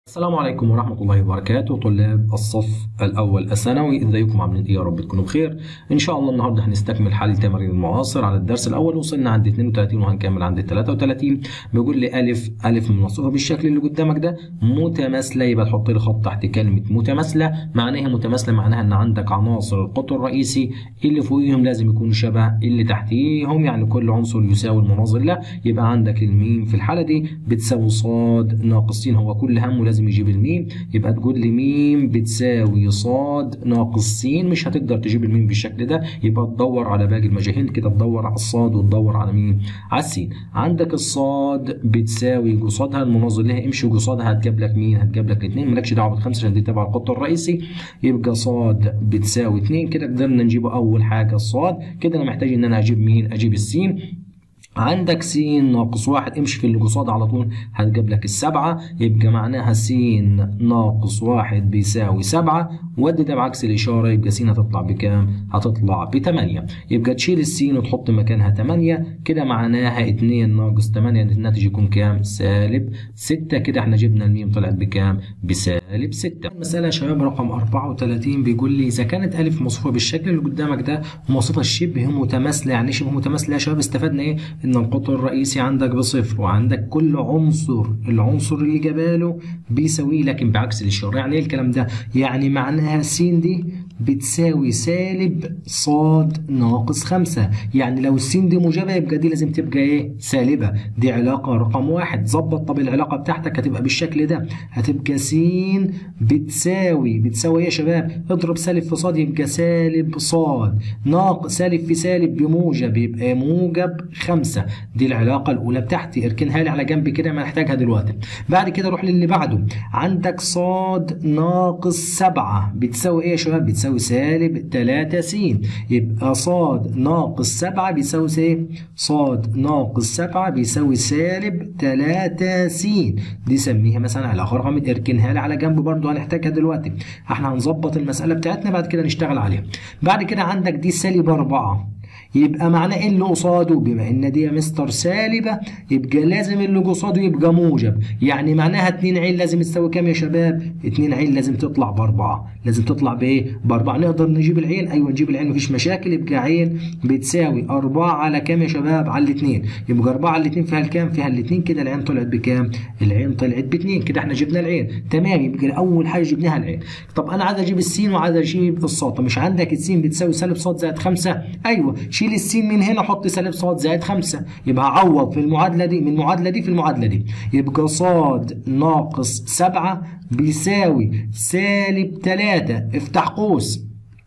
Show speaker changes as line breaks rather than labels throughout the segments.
السلام عليكم ورحمة الله وبركاته طلاب الصف الأول الثانوي ازيكم عاملين ايه يا رب تكونوا بخير إن شاء الله النهاردة هنستكمل حل تمارين المعاصر على الدرس الأول وصلنا عند 32 وهنكمل عند 33 بيقول لي ألف ألف موصوفة بالشكل اللي قدامك ده متماثلة يبقى تحط لي خط تحت كلمة متماثلة معناها متماثلة معناها إن عندك عناصر القطر الرئيسي اللي فوقيهم لازم يكونوا شبه اللي تحتيهم يعني كل عنصر يساوي المناظر له يبقى عندك الميم في الحالة دي بتساوي صاد ناقص س هو كل همه لازم يجيب الميم يبقى تقول لي ميم بتساوي صاد ناقص س مش هتقدر تجيب الميم بالشكل ده يبقى تدور على باقي المجاهيل كده تدور على الصاد وتدور على مين على السين عندك الصاد بتساوي قصادها المناظر لها امشي قصادها هتجيب لك مين هتجيب لك الاثنين مالكش دعوه بالخمسه عشان دي تبع القطر الرئيسي يبقى صاد بتساوي 2 كده قدرنا نجيبه اول حاجه الصاد كده انا محتاج ان انا اجيب مين اجيب السين عندك س ناقص واحد امشي في اللي قصاد على طول هتجيب لك السبعة يبقى معناها س ناقص واحد بيساوي سبعة ودي ده بعكس الإشارة يبقى س هتطلع بكام؟ هتطلع بتمانية يبقى تشيل السين وتحط مكانها تمانية كده معناها اتنين ناقص تمانية الناتج يكون كام؟ سالب ستة كده احنا جبنا الميم طلعت بكام؟ بسالب ستة المسألة يا شباب رقم 34 بيقول لي إذا كانت ألف موصوفة بالشكل اللي قدامك ده وموصوفة الشبه متماثلة يعني شبه متماثلة يا شباب استفدنا إيه؟ ان القطر الرئيسي عندك بصفر وعندك كل عنصر العنصر اللي جباله بيساويه لكن بعكس الاشاره يعني ايه الكلام ده يعني معناها س دي بتساوي سالب صاد ناقص خمسة يعني لو السين دي موجبة يبقى دي لازم تبقى ايه سالبة دي علاقة رقم واحد ظبط طب العلاقة بتاعتك هتبقى بالشكل ده هتبقى س بتساوي بتساوي ايه يا شباب اضرب سالب في صاد يبقى سالب صاد ناقص سالب في سالب بموجب يبقى موجب خمسة دي العلاقة الأولى بتاعتي اركنها لي على جنب كده ما نحتاجها دلوقتي بعد كده روح للي بعده عندك صاد ناقص سبعة بتساوي ايه يا شباب بتساوي سالب 3 س يبقى صاد ناقص 7 بيساوي ايه؟ صاد ناقص 7 بيساوي سالب 3 س دي سميها مثلا علاقه رقم اركنها لي على جنب برضو هنحتاجها دلوقتي احنا هنظبط المساله بتاعتنا بعد كده نشتغل عليها بعد كده عندك دي سالب 4 يبقى معناه ايه اللي قصاده بما ان دي مستر سالبه يبقى لازم اللي قصاده يبقى موجب يعني معناها 2 عين لازم تساوي كام يا شباب 2 عين لازم تطلع باربعه لازم تطلع بايه باربعه نقدر نجيب العين ايوه نجيب العين مفيش مشاكل يبقى عين بتساوي 4 على كام يا شباب على الاثنين يبقى 4 على الاثنين فيها الكام فيها الاثنين كده العين طلعت بكام العين طلعت باثنين كده احنا جبنا العين تمام يبقى اول حاجه جبناها العين طب انا عايز اجيب السين وعايز اجيب الصاد طب مش عندك السين بتساوي سالب صاد زائد 5 ايوه شيل السين من هنا حط سالب صاد زائد 5 يبقى هعوض في المعادله دي من المعادله دي في المعادله دي يبقى صاد ناقص 7 بيساوي سالب 3 افتح قوس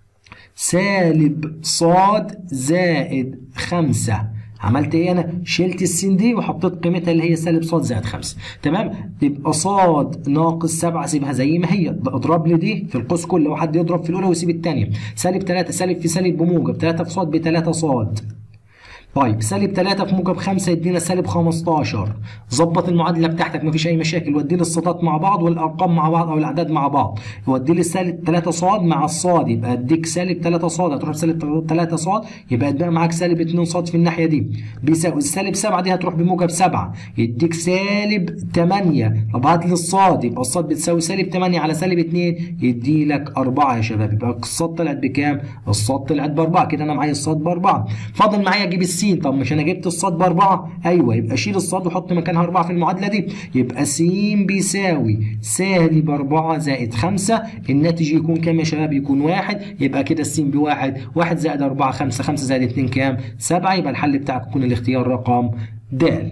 سالب صاد زائد 5 عملت ايه انا شلت السين دي وحطيت قيمتها اللي هي سالب صاد زائد 5 تمام يبقى صاد ناقص 7 سيبها زي ما هي اضرب لي دي في القوس كله وحد يضرب في الاولى ويسيب الثانيه سالب 3 سالب في سالب بموجب 3 في صاد ب 3 صاد طيب سالب 3 في موجب 5 يدينا سالب 15 ظبط المعادله بتاعتك مفيش اي مشاكل ودي لي الصادات مع بعض والارقام مع بعض او الاعداد مع بعض ودي لي سالب 3 صاد مع الصاد يبقى اديك سالب 3 صاد هتروح بسالب 3 صاد يبقى يتبقى معاك سالب 2 صاد في الناحيه دي بيساوي السالب 7 دي هتروح بموجب 7 يديك سالب 8 طب هات لي الصاد يبقى الصاد بتساوي سالب 8 على سالب 2 يدي لك 4 يا شباب يبقى الصاد طلعت بكام؟ الصاد طلعت ب 4 كده انا معايا الصاد ب 4 فاضل معايا اجيب السين س طب مش انا جبت الصاد باربعه ايوه يبقى شيل الصاد وحط مكانها اربعه في المعادله دي يبقى س بيساوي سالب 4 زائد 5 الناتج يكون كام يا شباب؟ يكون واحد يبقى كده الس بواحد 1 زائد 4 5 5 زائد 2 كام؟ 7 يبقى الحل بتاعك يكون الاختيار رقم د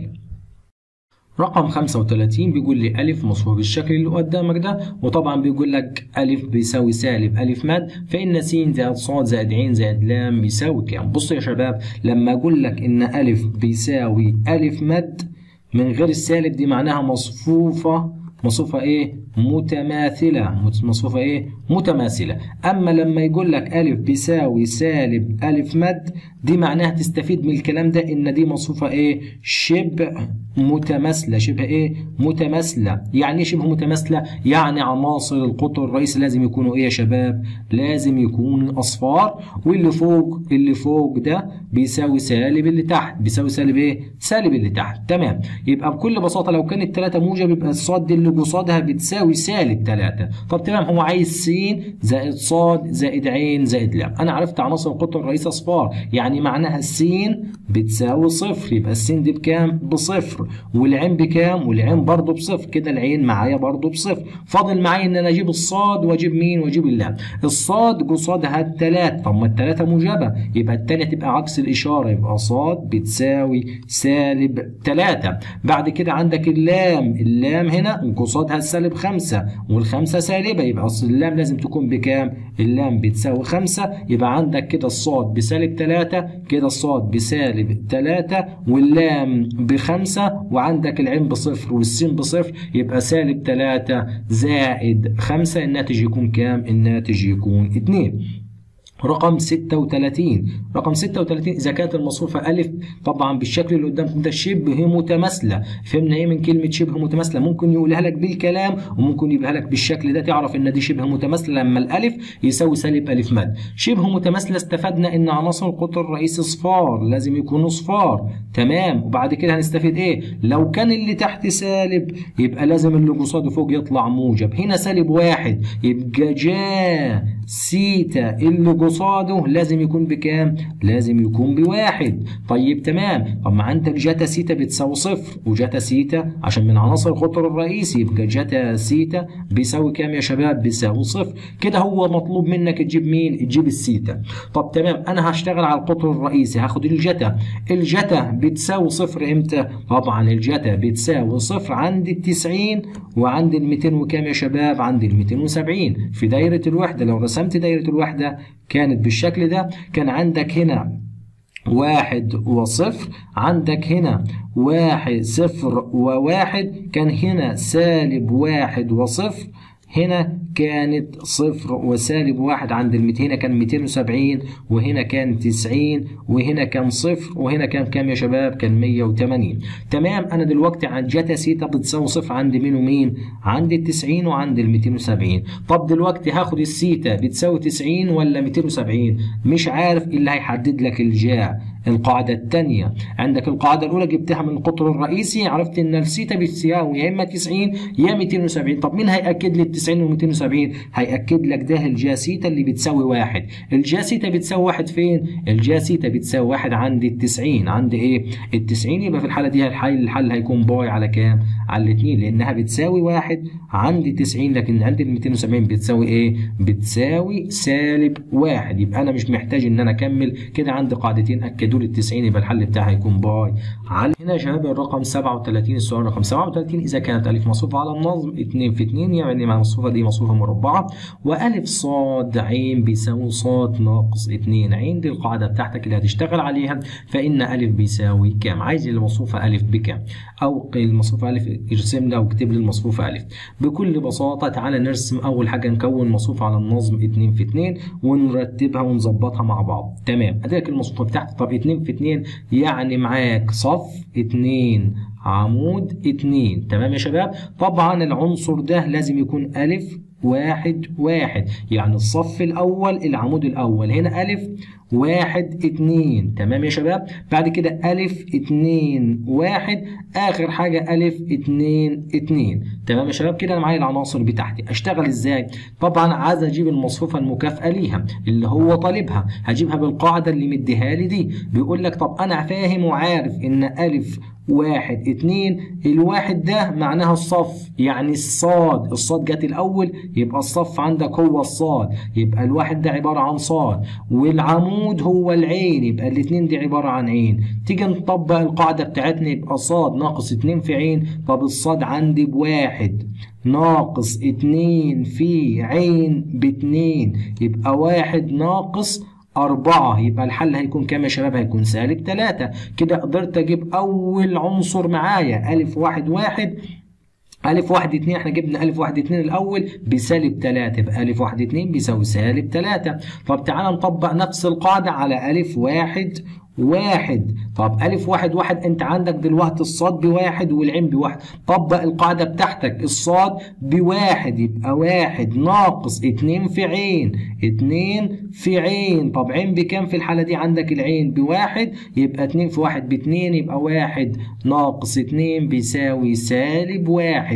رقم 35 بيقول لي ألف مصفوفة بالشكل اللي قدامك ده وطبعا بيقول لك ألف بيساوي سالب ألف مد فإن س زائد ص زائد ع زائد لام بيساوي كام؟ بص يا شباب لما أقول لك إن ألف بيساوي ألف مد من غير السالب دي معناها مصفوفة مصفوفة إيه؟ متماثلة مصفوفة إيه؟ متماثلة أما لما يقول لك ألف بيساوي سالب ألف مد دي معناها تستفيد من الكلام ده إن دي مصفوفة إيه؟ شبه متماثلة شبه إيه؟ متماثلة يعني إيه شبه متماثلة؟ يعني عناصر القطر الرئيسي لازم يكونوا إيه يا شباب؟ لازم يكون أصفار واللي فوق اللي فوق ده بيساوي سالب اللي تحت بيساوي سالب إيه؟ سالب اللي تحت تمام يبقى بكل بساطة لو كانت 3 موجب يبقى الصاد دي اللي قصادها بتساوي سالب 3 طب تمام هو عايز س زائد ص زائد ع زائد ل انا عرفت عناصر القطر الرئيسيه اصفار يعني معناها س بتساوي صفر يبقى الس دي بكام بصفر والعين بكام والعين برضه بصفر كده العين معايا برضه بصفر فاضل معايا ان انا اجيب الصاد واجيب مين واجيب اللام الصاد قصادها التلات طب ما التلاته موجبه يبقى التانيه تبقى عكس الاشاره يبقى صاد بتساوي سالب تلاته بعد كده عندك اللام اللام هنا قصادها السالب خمسه والخمسه سالبه يبقى اصل اللام لازم تكون بكام اللام بتساوي خمسه يبقى عندك كده الصاد بسالب تلاته كده الصاد بسالب تلاته واللام بخمسه وعندك العين بصفر والسين بصفر يبقى سالب تلاته زائد خمسه الناتج يكون كام الناتج يكون اتنين رقم 36 رقم 36 إذا كانت المصفوفة ألف طبعا بالشكل اللي قدامكم ده شبه متماثلة فهمنا إيه من كلمة شبه متماثلة ممكن يقولها لك بالكلام وممكن يبقى لك بالشكل ده تعرف إن دي شبه متماثلة لما الألف يساوي سالب ألف مد شبه متماثلة استفدنا إن عناصر القطر الرئيسي صفار لازم يكونوا صفار تمام وبعد كده هنستفيد إيه لو كان اللي تحت سالب يبقى لازم اللي قصاده فوق يطلع موجب هنا سالب واحد يبقى جا سيتا اللي قصاده لازم يكون بكام؟ لازم يكون بواحد طيب تمام طب ما عندك جاتا سيتا بتساوي صفر وجاتا سيتا عشان من عناصر القطر الرئيسي يبقى جاتا سيتا بيساوي كام يا شباب؟ بيساوي صفر كده هو مطلوب منك تجيب مين؟ تجيب السيتا طب تمام انا هشتغل على القطر الرئيسي هاخد الجاتا الجاتا بتساوي صفر امتى؟ طبعا الجاتا بتساوي صفر عند ال 90 وعند ال 200 وكام يا شباب؟ عند ال 270 في دايرة الوحدة لو رسمت دايرة الوحدة كانت بالشكل ده كان عندك هنا واحد وصفر عندك هنا واحد صفر وواحد كان هنا سالب واحد وصفر هنا كانت صفر وسالب واحد عند ال 200 هنا كان 270 وهنا كان 90 وهنا كان صفر وهنا كان كام يا شباب؟ كان 180 تمام انا دلوقتي عند جاتا سيتا بتساوي صفر عند مين ومين؟ عند ال 90 وعند ال 270 طب دلوقتي هاخد السيتا بتساوي 90 ولا 270 مش عارف ايه اللي هيحدد لك الجا القاعدة الثانية عندك القاعدة الأولى جبتها من القطر الرئيسي عرفت إن السيتا بتساوي يا إما 90 يا 270 طب مين هيأكد لي ال 90 وال 270 هيأكد لك ده الجا سيتا اللي بتساوي واحد الجا سيتا بتساوي واحد فين؟ الجا سيتا بتساوي واحد عند ال 90 عند إيه؟ ال 90 يبقى في الحالة دي الحل الحل هيكون باي على كام؟ على الاثنين لأنها بتساوي واحد عند 90 لكن عند ال 270 بتساوي إيه؟ بتساوي سالب واحد يبقى أنا مش محتاج إن أنا أكمل كده عندي قاعدتين أكدوا دول ال 90 يبقى الحل بتاعها هيكون باي على هنا يا شباب الرقم 37 السؤال رقم 37 اذا كانت الف مصفوفه على النظم 2 في 2 يعني مع المصفوفه دي مصفوفه مربعه والف صاد عين بيساوي صاد ناقص 2 عين دي القاعده بتاعتك اللي هتشتغل عليها فان الف بيساوي كام عايز المصفوفه الف بكام او المصفوفه الف ارسم لي او اكتب لي المصفوفه الف بكل بساطه تعالى نرسم اول حاجه نكون مصفوفه على النظم 2 في 2 ونرتبها ونظبطها مع بعض تمام اديك المصفوفه بتاعتي طب 2 في 2 يعني معاك صف 2 عمود 2 تمام يا شباب طبعا العنصر ده لازم يكون ألف واحد واحد يعني الصف الأول العمود الأول هنا ألف واحد اتنين تمام يا شباب بعد كده ألف اتنين واحد آخر حاجة ألف اتنين اتنين تمام يا شباب كده أنا معايا العناصر بتاعتي أشتغل إزاي طبعا عايز أجيب المصفوفة المكافأة ليها اللي هو طالبها هجيبها بالقاعدة اللي مديها لي دي بيقول لك طب أنا فاهم وعارف إن ألف واحد اتنين الواحد ده معناها الصف يعني الصاد الصاد جت الأول يبقى الصف عندك هو الصاد يبقى الواحد ده عبارة عن صاد والعمود هو العين يبقى الاتنين دي عبارة عن عين تيجي نطبق القاعدة بتاعتنا يبقى صاد ناقص اتنين في عين طب الصاد عندي بواحد ناقص اتنين في عين باتنين يبقى واحد ناقص أربعة يبقى الحل هيكون كام يا شباب؟ هيكون سالب تلاتة كده قدرت أجيب أول عنصر معايا ألف واحد واحد ألف واحد اتنين احنا جبنا ألف واحد اتنين الأول بسالب تلاتة يبقى ألف واحد اتنين بيساوي سالب تلاتة طب تعالى نطبق نفس القاعدة على ألف واحد واحد طب ألف واحد واحد أنت عندك دلوقتي الصاد بواحد والعين بواحد طبق القاعدة بتاعتك الصاد بواحد يبقى واحد ناقص اتنين في عين اتنين في عين طب عين بكام في الحالة دي عندك العين بواحد يبقى اتنين في واحد باتنين يبقى واحد ناقص اتنين بيساوي سالب واحد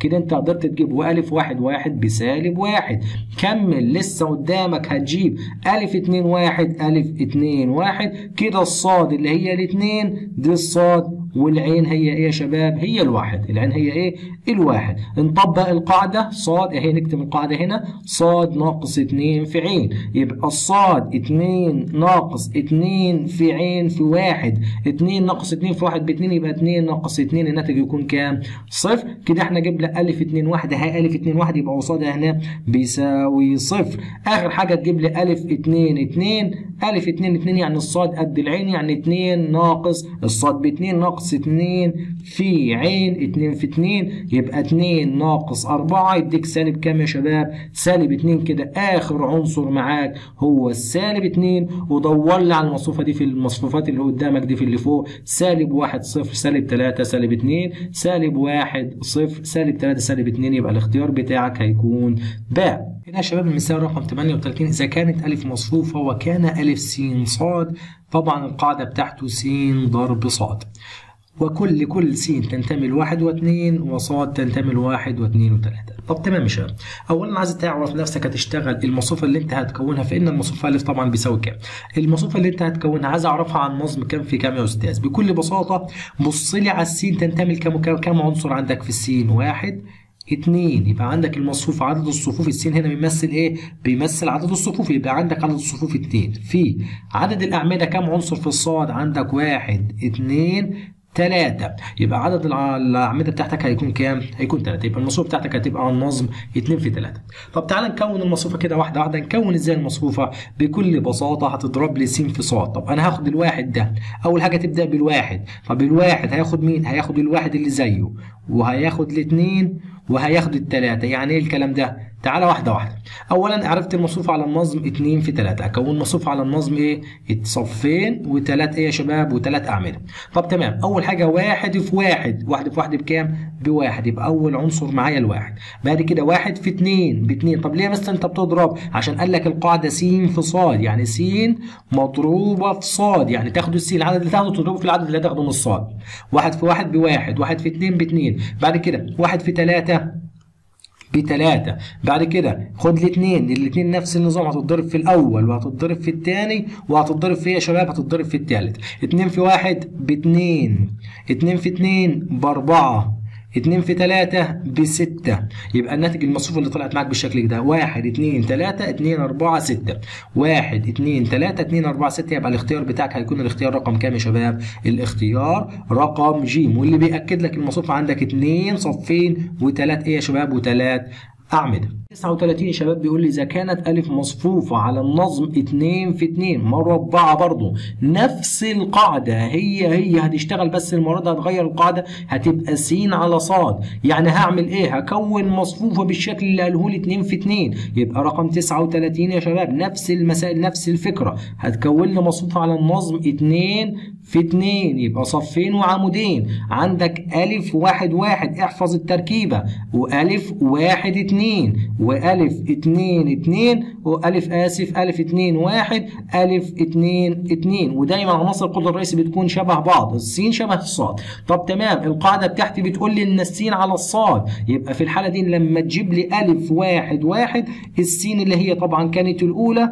كده انت قدرت تجيب والف واحد واحد بسالب واحد كمل لسه قدامك هتجيب الف اتنين واحد الف اتنين واحد كده الصاد اللي هي الاتنين دي الصاد والعين هي ايه يا شباب هي الواحد العين هي ايه الواحد نطبق القاعدة صاد اهي نكتب القاعدة هنا صاد ناقص اتنين في عين يبقى الصاد اتنين ناقص اتنين في عين في واحد اتنين ناقص اتنين في واحد باتنين يبقى اتنين ناقص اتنين الناتج يكون كام صفر كده احنا جبنا الف اتنين واحد اهي الف اتنين واحد يبقى قصادها هنا بيساوي صفر اخر حاجة تجيب لي الف اتنين اتنين الف اتنين اتنين يعني الصاد قد العين يعني اتنين ناقص الصاد باتنين ناقص اتنين في عين اتنين في اتنين يبقى اتنين ناقص اربعة يديك سالب كام يا شباب سالب اتنين كده اخر عنصر معاك هو السالب اتنين ودور لي على المصفوفة دي في المصفوفات اللي قدامك دي في اللي فوق سالب واحد صفر سالب تلاتة سالب اتنين سالب واحد صفر سالب تلاتة سالب اتنين يبقى الاختيار بتاعك هيكون باء هنا يا شباب المثال رقم 38 إذا كانت ألف مصفوفة وكان ألف س صاد طبعا القاعدة بتاعته س ضرب صاد وكل كل س تنتمي لواحد واثنين وصاد تنتمي لواحد واثنين وثلاثة طب تمام يا شباب أولا عايز تعرف نفسك هتشتغل المصفوفة اللي أنت هتكونها فإن المصفوفة ألف طبعا بيساوي كام المصفوفة اللي أنت هتكونها عايز أعرفها عن نظم كام في كام يا أستاذ بكل بساطة بص لي على السين تنتمي لكام وكام كام عنصر عندك في السين واحد اتنين يبقى عندك المصفوف عدد الصفوف السين هنا بيمثل ايه؟ بيمثل عدد الصفوف يبقى عندك عدد الصفوف اتنين في عدد الأعمدة كام عنصر في الصاد؟ عندك واحد اتنين تلاتة يبقى عدد الأعمدة بتاعتك هيكون كام؟ هيكون تلاتة يبقى المصفوفة بتاعتك هتبقى على النظم اتنين في تلاتة طب تعالى نكون المصفوفة كده واحدة واحدة نكون ازاي المصفوفة؟ بكل بساطة هتضرب لي س في صاد طب أنا هاخد الواحد ده أول حاجة تبدأ بالواحد طب الواحد هياخد مين؟ هياخد الواحد اللي زيه وهياخد الاتنين وهياخد التلاتة يعني ايه الكلام ده تعالى واحدة واحدة أولا عرفت المصروف على النظم اتنين في تلاتة أكون مصروف على النظم إيه صفين وتلات إيه يا شباب وتلات أعمدة طب تمام أول حاجة واحد في واحد واحد في واحد بكام بواحد يبقى أول عنصر معايا الواحد بعد كده واحد في اتنين باتنين طب ليه مثلا أنت بتضرب عشان قال لك القاعدة س في صاد يعني س مضروبة في صاد يعني تاخد السين العدد اللي تاخده تضربه في العدد اللي هتاخده من الصاد واحد في واحد بواحد واحد في اتنين باتنين بعد كده واحد في تلاتة بتلاتة بعد كده خد الاثنين الاثنين نفس النظام هتتضرب في الاول وهتتضرب في الثاني وهتتضرب في ايه يا شباب هتتضرب في الثالث اتنين في واحد باتنين اتنين في اتنين باربعة اتنين في تلاتة بستة يبقى الناتج المصفوفة اللي طلعت معاك بالشكل ده واحد اتنين تلاتة اتنين أربعة ستة واحد اتنين تلاتة اتنين أربعة ستة يبقى الاختيار بتاعك هيكون الاختيار رقم كام يا شباب؟ الاختيار رقم ج واللي بيأكد لك المصفوفة عندك اتنين صفين وتلات ايه يا شباب وتلات أعمدة 39 شباب بيقول لي إذا كانت ألف مصفوفة على النظم 2 في 2 مربعة برضو نفس القاعدة هي هي هتشتغل بس المرة دي هتغير القاعدة هتبقى س على صاد يعني هعمل إيه؟ هكون مصفوفة بالشكل اللي قاله لي 2 في 2 يبقى رقم 39 يا شباب نفس المسائل نفس الفكرة هتكون لي مصفوفة على النظم 2 في 2 يبقى صفين وعمودين عندك ألف واحد واحد احفظ التركيبة وألف واحد اتنين وألف اتنين اتنين وألف آسف ألف اتنين واحد ألف اتنين اتنين ودايما عناصر القطر الرئيسي بتكون شبه بعض السين شبه الصاد طب تمام القاعدة بتاعتي بتقول لي إن السين على الصاد يبقى في الحالة دي لما تجيب لي ألف واحد واحد السين اللي هي طبعا كانت الأولى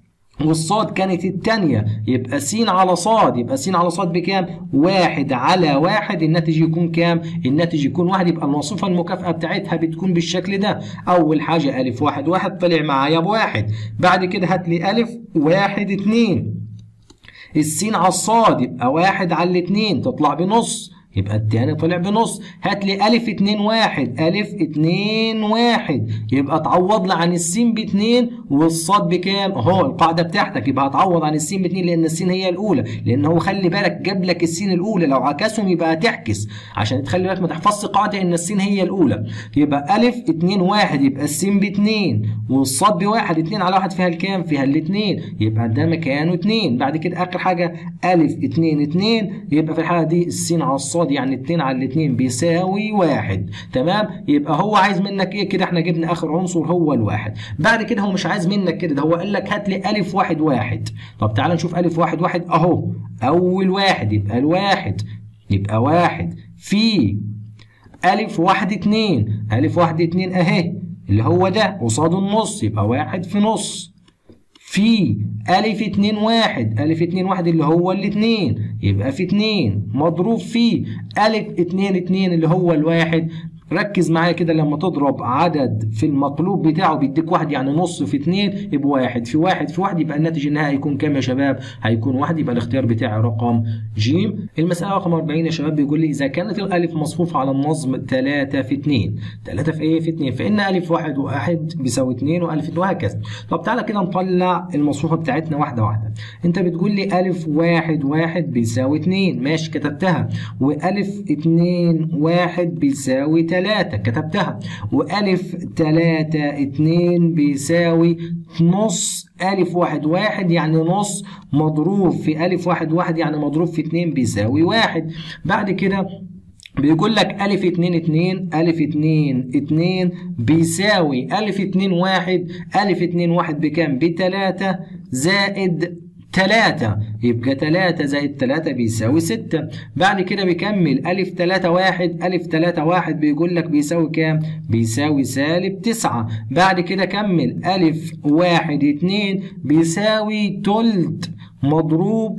والصاد كانت التانية يبقى س على صاد يبقى س على صاد بكام؟ واحد على واحد الناتج يكون كام؟ الناتج يكون واحد يبقى الوظيفة المكافأة بتاعتها بتكون بالشكل ده أول حاجة ألف واحد واحد طلع معايا بواحد بعد كده هات لي ألف واحد اتنين السين على الصاد يبقى واحد على الاتنين تطلع بنص يبقى التاني طلع بنص هات لي ألف اتنين واحد ألف اتنين واحد يبقى تعوض لي عن السين باتنين والصاد بكام؟ أهو القاعدة بتاعتك يبقى هتعوض عن السين باتنين لأن السين هي الأولى لأن هو خلي بالك جاب لك السين الأولى لو عكسهم يبقى هتعكس عشان تخلي بالك ما تحفظش قاعدة إن السين هي الأولى يبقى ألف اتنين واحد يبقى السين باتنين والصاد بواحد اتنين على واحد فيها الكام؟ فيها الاتنين يبقى ده مكانه اتنين بعد كده آخر حاجة ألف اتنين اتنين يبقى في الحالة دي السين على الصاد يعني 2 على 2 بيساوي واحد تمام يبقى هو عايز منك ايه كده احنا جبنا اخر عنصر هو الواحد بعد كده هو مش عايز منك كده ده هو قال لك هات لي الف واحد واحد طب تعال نشوف الف واحد واحد اهو اول واحد يبقى الواحد يبقى واحد في ألف واحد اتنين ألف واحد اتنين أهي اللي هو ده قصاد النص يبقى واحد في نص في ألف اتنين واحد ألف اتنين واحد اللي هو الاتنين يبقى في اتنين مضروب في ألف اتنين اتنين اللي هو الواحد ركز معايا كده لما تضرب عدد في المقلوب بتاعه بيديك واحد يعني نص في اتنين يبقى واحد في واحد في واحد يبقى الناتج النهائي هيكون كام يا شباب؟ هيكون واحد يبقى الاختيار بتاعي رقم ج. المسألة رقم 40 يا شباب بيقول لي إذا كانت الألف مصفوفة على النظم 3 في 2 3 في إيه؟ في 2 فإن ألف واحد واحد بيساوي 2 وألف وهكذا. طب تعالى كده نطلع المصفوفة بتاعتنا واحدة واحدة. أنت بتقول لي ألف واحد واحد بيساوي 2 ماشي كتبتها وألف 2 واحد بيساوي 3 تلاتة كتبتها وألف تلاتة اتنين بيساوي نص ألف واحد واحد يعني نص مضروب في ألف واحد واحد يعني مضروب في اتنين بيساوي واحد بعد كده بيقول لك ألف اتنين اتنين ألف اتنين اتنين بيساوي ألف اتنين واحد ألف اتنين واحد بكام؟ بتلاتة زائد تلاتة يبقى تلاتة زائد تلاتة بيساوي ستة بعد كده بيكمل ألف تلاتة واحد ألف تلاتة واحد بيقول لك بيساوي كام؟ بيساوي سالب تسعة بعد كده كمل ألف واحد اتنين بيساوي تلت مضروب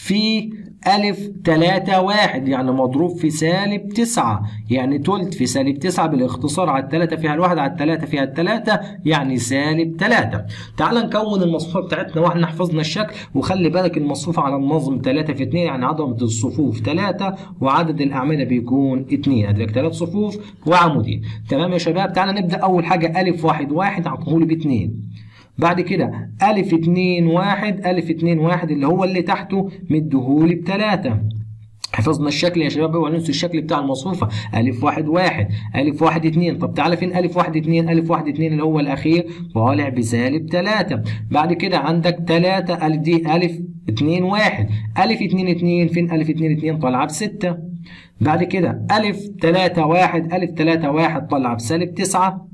في ألف تلاتة واحد يعني مضروب في سالب تسعة يعني تلت في سالب تسعة بالاختصار على التلاتة فيها الواحد على التلاتة فيها التلاتة يعني سالب تلاتة تعال نكون المصفوفة بتاعتنا واحنا حفظنا الشكل وخلي بالك المصفوفة على النظم تلاتة في اتنين يعني عدد الصفوف تلاتة وعدد الأعمدة بيكون اتنين أدرك تلات صفوف وعمودين تمام يا شباب تعال نبدأ أول حاجة ألف واحد واحد هنقول باتنين بعد كده ألف اتنين واحد ألف اتنين واحد اللي هو اللي تحته مديهولي بتلاتة حفظنا الشكل يا شباب اوعى ننسوا الشكل بتاع المصفوفة ألف واحد واحد ألف واحد اتنين طب تعالى فين ألف واحد اتنين ألف واحد اتنين اللي هو الأخير طالع بسالب تلاتة بعد كده عندك تلاتة ألف دي ألف اتنين واحد ألف اتنين اتنين فين ألف اتنين اتنين طالعة بستة بعد كده ألف تلاتة واحد ألف تلاتة واحد طالعة بسالب تسعة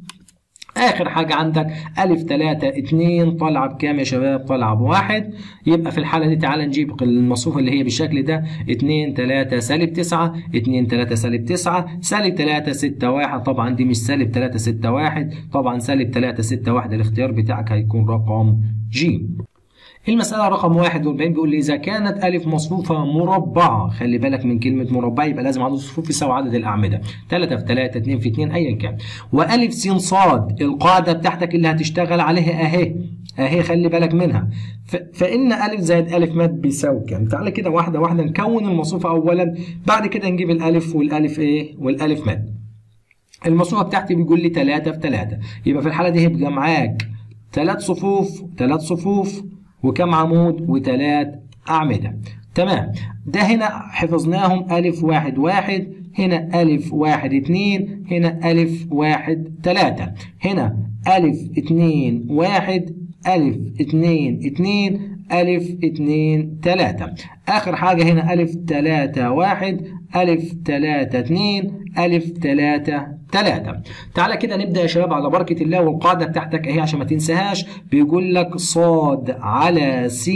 اخر حاجة عندك الف تلاتة اتنين طالعة بكام يا شباب طالعة بواحد يبقى في الحالة دي تعالى نجيب المصفوفة اللي هي بالشكل ده اتنين تلاتة سالب تسعة اتنين تلاتة سالب تسعة سالب تلاتة ستة واحد طبعا دي مش سالب تلاتة ستة واحد طبعا سالب تلاتة ستة واحد الاختيار بتاعك هيكون رقم جيم المسألة رقم 41 بيقول لي إذا كانت ألف مصفوفة مربعة خلي بالك من كلمة مربع يبقى لازم عدد الصفوف يساوي عدد الأعمدة 3 في 3 2 في 2 أيا كان وألف س صاد القاعدة بتاعتك اللي هتشتغل عليها أهي أهي خلي بالك منها فإن ألف زائد ألف ماد بيساوي كام؟ تعالى كده واحدة واحدة نكون المصفوفة أولا بعد كده نجيب الألف والألف إيه؟ والألف ماد المصفوفة بتاعتي بيقول لي 3 في 3 يبقى في الحالة دي هيبقى معاك ثلاث صفوف ثلاث صفوف وكم عمود وثلاث أعمدة تمام ده هنا حفظناهم ألف واحد واحد هنا ألف واحد اتنين هنا ألف واحد تلاتة هنا ألف اتنين واحد ألف اتنين اتنين ألف اتنين تلاتة آخر حاجة هنا ألف تلاتة واحد ألف تلاتة اتنين ألف تلاتة تلاتة تعالى كده نبدأ يا شباب على بركة الله والقاعدة بتاعتك اهي عشان ما تنساهاش بيقول لك صاد على س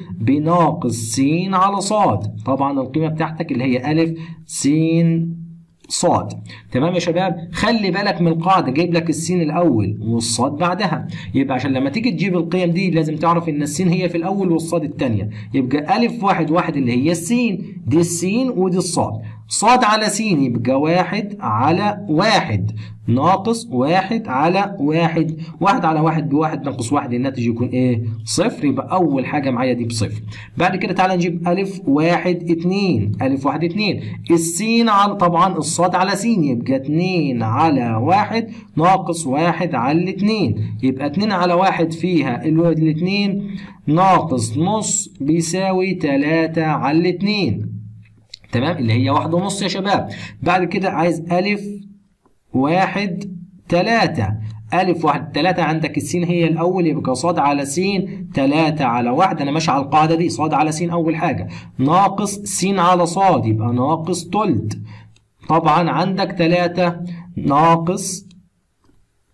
بناقص س على صاد طبعا القيمة بتاعتك اللي هي ألف س صاد تمام يا شباب خلي بالك من القاعده جايب لك السين الاول والصاد بعدها يبقى عشان لما تيجي تجيب القيم دي لازم تعرف ان السين هي في الاول والصاد الثانيه يبقى الف واحد واحد اللي هي السين دي السين ودي الصاد صاد على س يبقى واحد على واحد ناقص واحد على واحد واحد على واحد بواحد ناقص واحد الناتج يكون ايه صفر يبقى اول حاجة معايا دي بصفر بعد كده تعالى نجيب الف واحد اتنين الف واحد اتنين السين على طبعا الصاد على س يبقى اتنين على واحد ناقص واحد على الاتنين يبقى اتنين على واحد فيها الاتنين ناقص نص بيساوي تلاتة على الاتنين تمام اللي هي واحد ونص يا شباب بعد كده عايز ألف واحد تلاتة ألف واحد تلاتة عندك السين هي الأول يبقى صاد على س تلاتة على واحد أنا ماشي على القاعدة دي صاد على س أول حاجة ناقص س على صاد يبقى ناقص تلت طبعا عندك تلاتة ناقص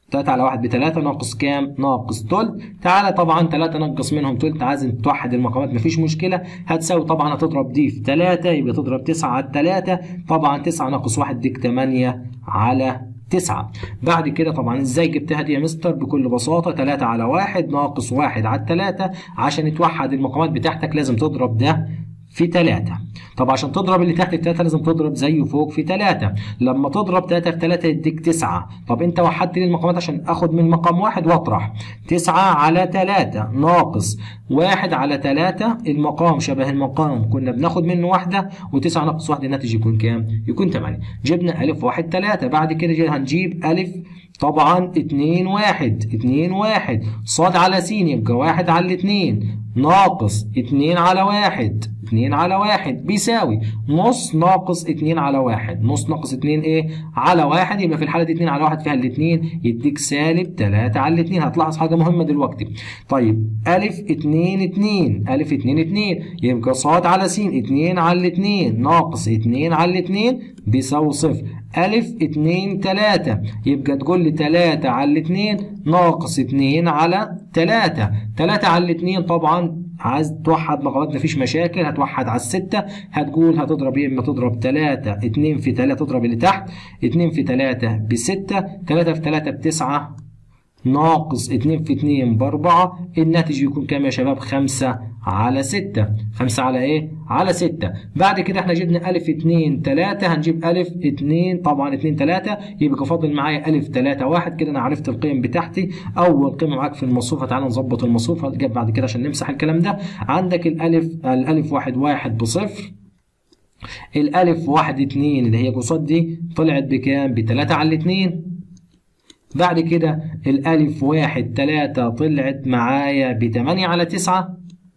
3 على 1 ب 3 ناقص كام؟ ناقص تلت تعالى طبعا 3 نقص منهم تلت عايز توحد المقامات مفيش مشكله هتساوي طبعا هتضرب دي في 3 يبقى تضرب 9 على 3 طبعا 9 ناقص 1 ديك 8 على 9 بعد كده طبعا ازاي جبتها دي يا مستر بكل بساطه 3 على 1 ناقص 1 على 3 عشان توحد المقامات بتاعتك لازم تضرب ده في 3 طب عشان تضرب اللي تحت التلاتة لازم تضرب زيه فوق في 3 لما تضرب 3 في 3 يديك 9 طب انت وحدت لي المقامات عشان اخد من مقام واحد واطرح 9 على 3 ناقص 1 على 3 المقام شبه المقام كنا بناخد منه واحدة و9 ناقص 1 الناتج يكون كام؟ يكون 8 جبنا ألف 1 3 بعد كده هنجيب ألف طبعا 2 1 2 1 صاد على س يبقى 1 على 2 ناقص 2 على 1 2 على 1 بيساوي نص ناقص 2 على 1 نص ناقص 2 ايه على 1 يبقى في الحاله دي 2 على 1 فيها الاثنين يديك سالب 3 على 2 هتلاحظ حاجه مهمه دلوقتي طيب الف 2 2 الف 2 2 يبقى صاد على س 2 على 2 ناقص 2 على 2 بيساوي صفر ألف اتنين تلاتة يبقى تقول لي تلاتة على الاتنين ناقص اتنين على تلاتة تلاتة على الاتنين طبعا عايز توحد مقامات مفيش مشاكل هتوحد على الستة هتقول هتضرب يا اما تضرب تلاتة اتنين في تلاتة تضرب اللي تحت اتنين في تلاتة بستة تلاتة في تلاتة بتسعة ناقص اتنين في اتنين بأربعة الناتج يكون كام يا شباب خمسة على ستة خمسة على ايه على ستة بعد كده احنا جبنا ألف اتنين تلاتة هنجيب ألف اتنين طبعا اتنين تلاتة يبقى فاضل معايا ألف تلاتة واحد كده أنا عرفت القيم بتاعتي أول قيمة معاك في المصفوفة تعالى نظبط المصفوفة جاب بعد كده عشان نمسح الكلام ده عندك الألف الألف واحد واحد بصفر الألف واحد اتنين اللي هي قصاد دي طلعت بكام؟ بتلاتة على الاتنين بعد كده الألف واحد تلاتة طلعت معايا بتمانية على تسعة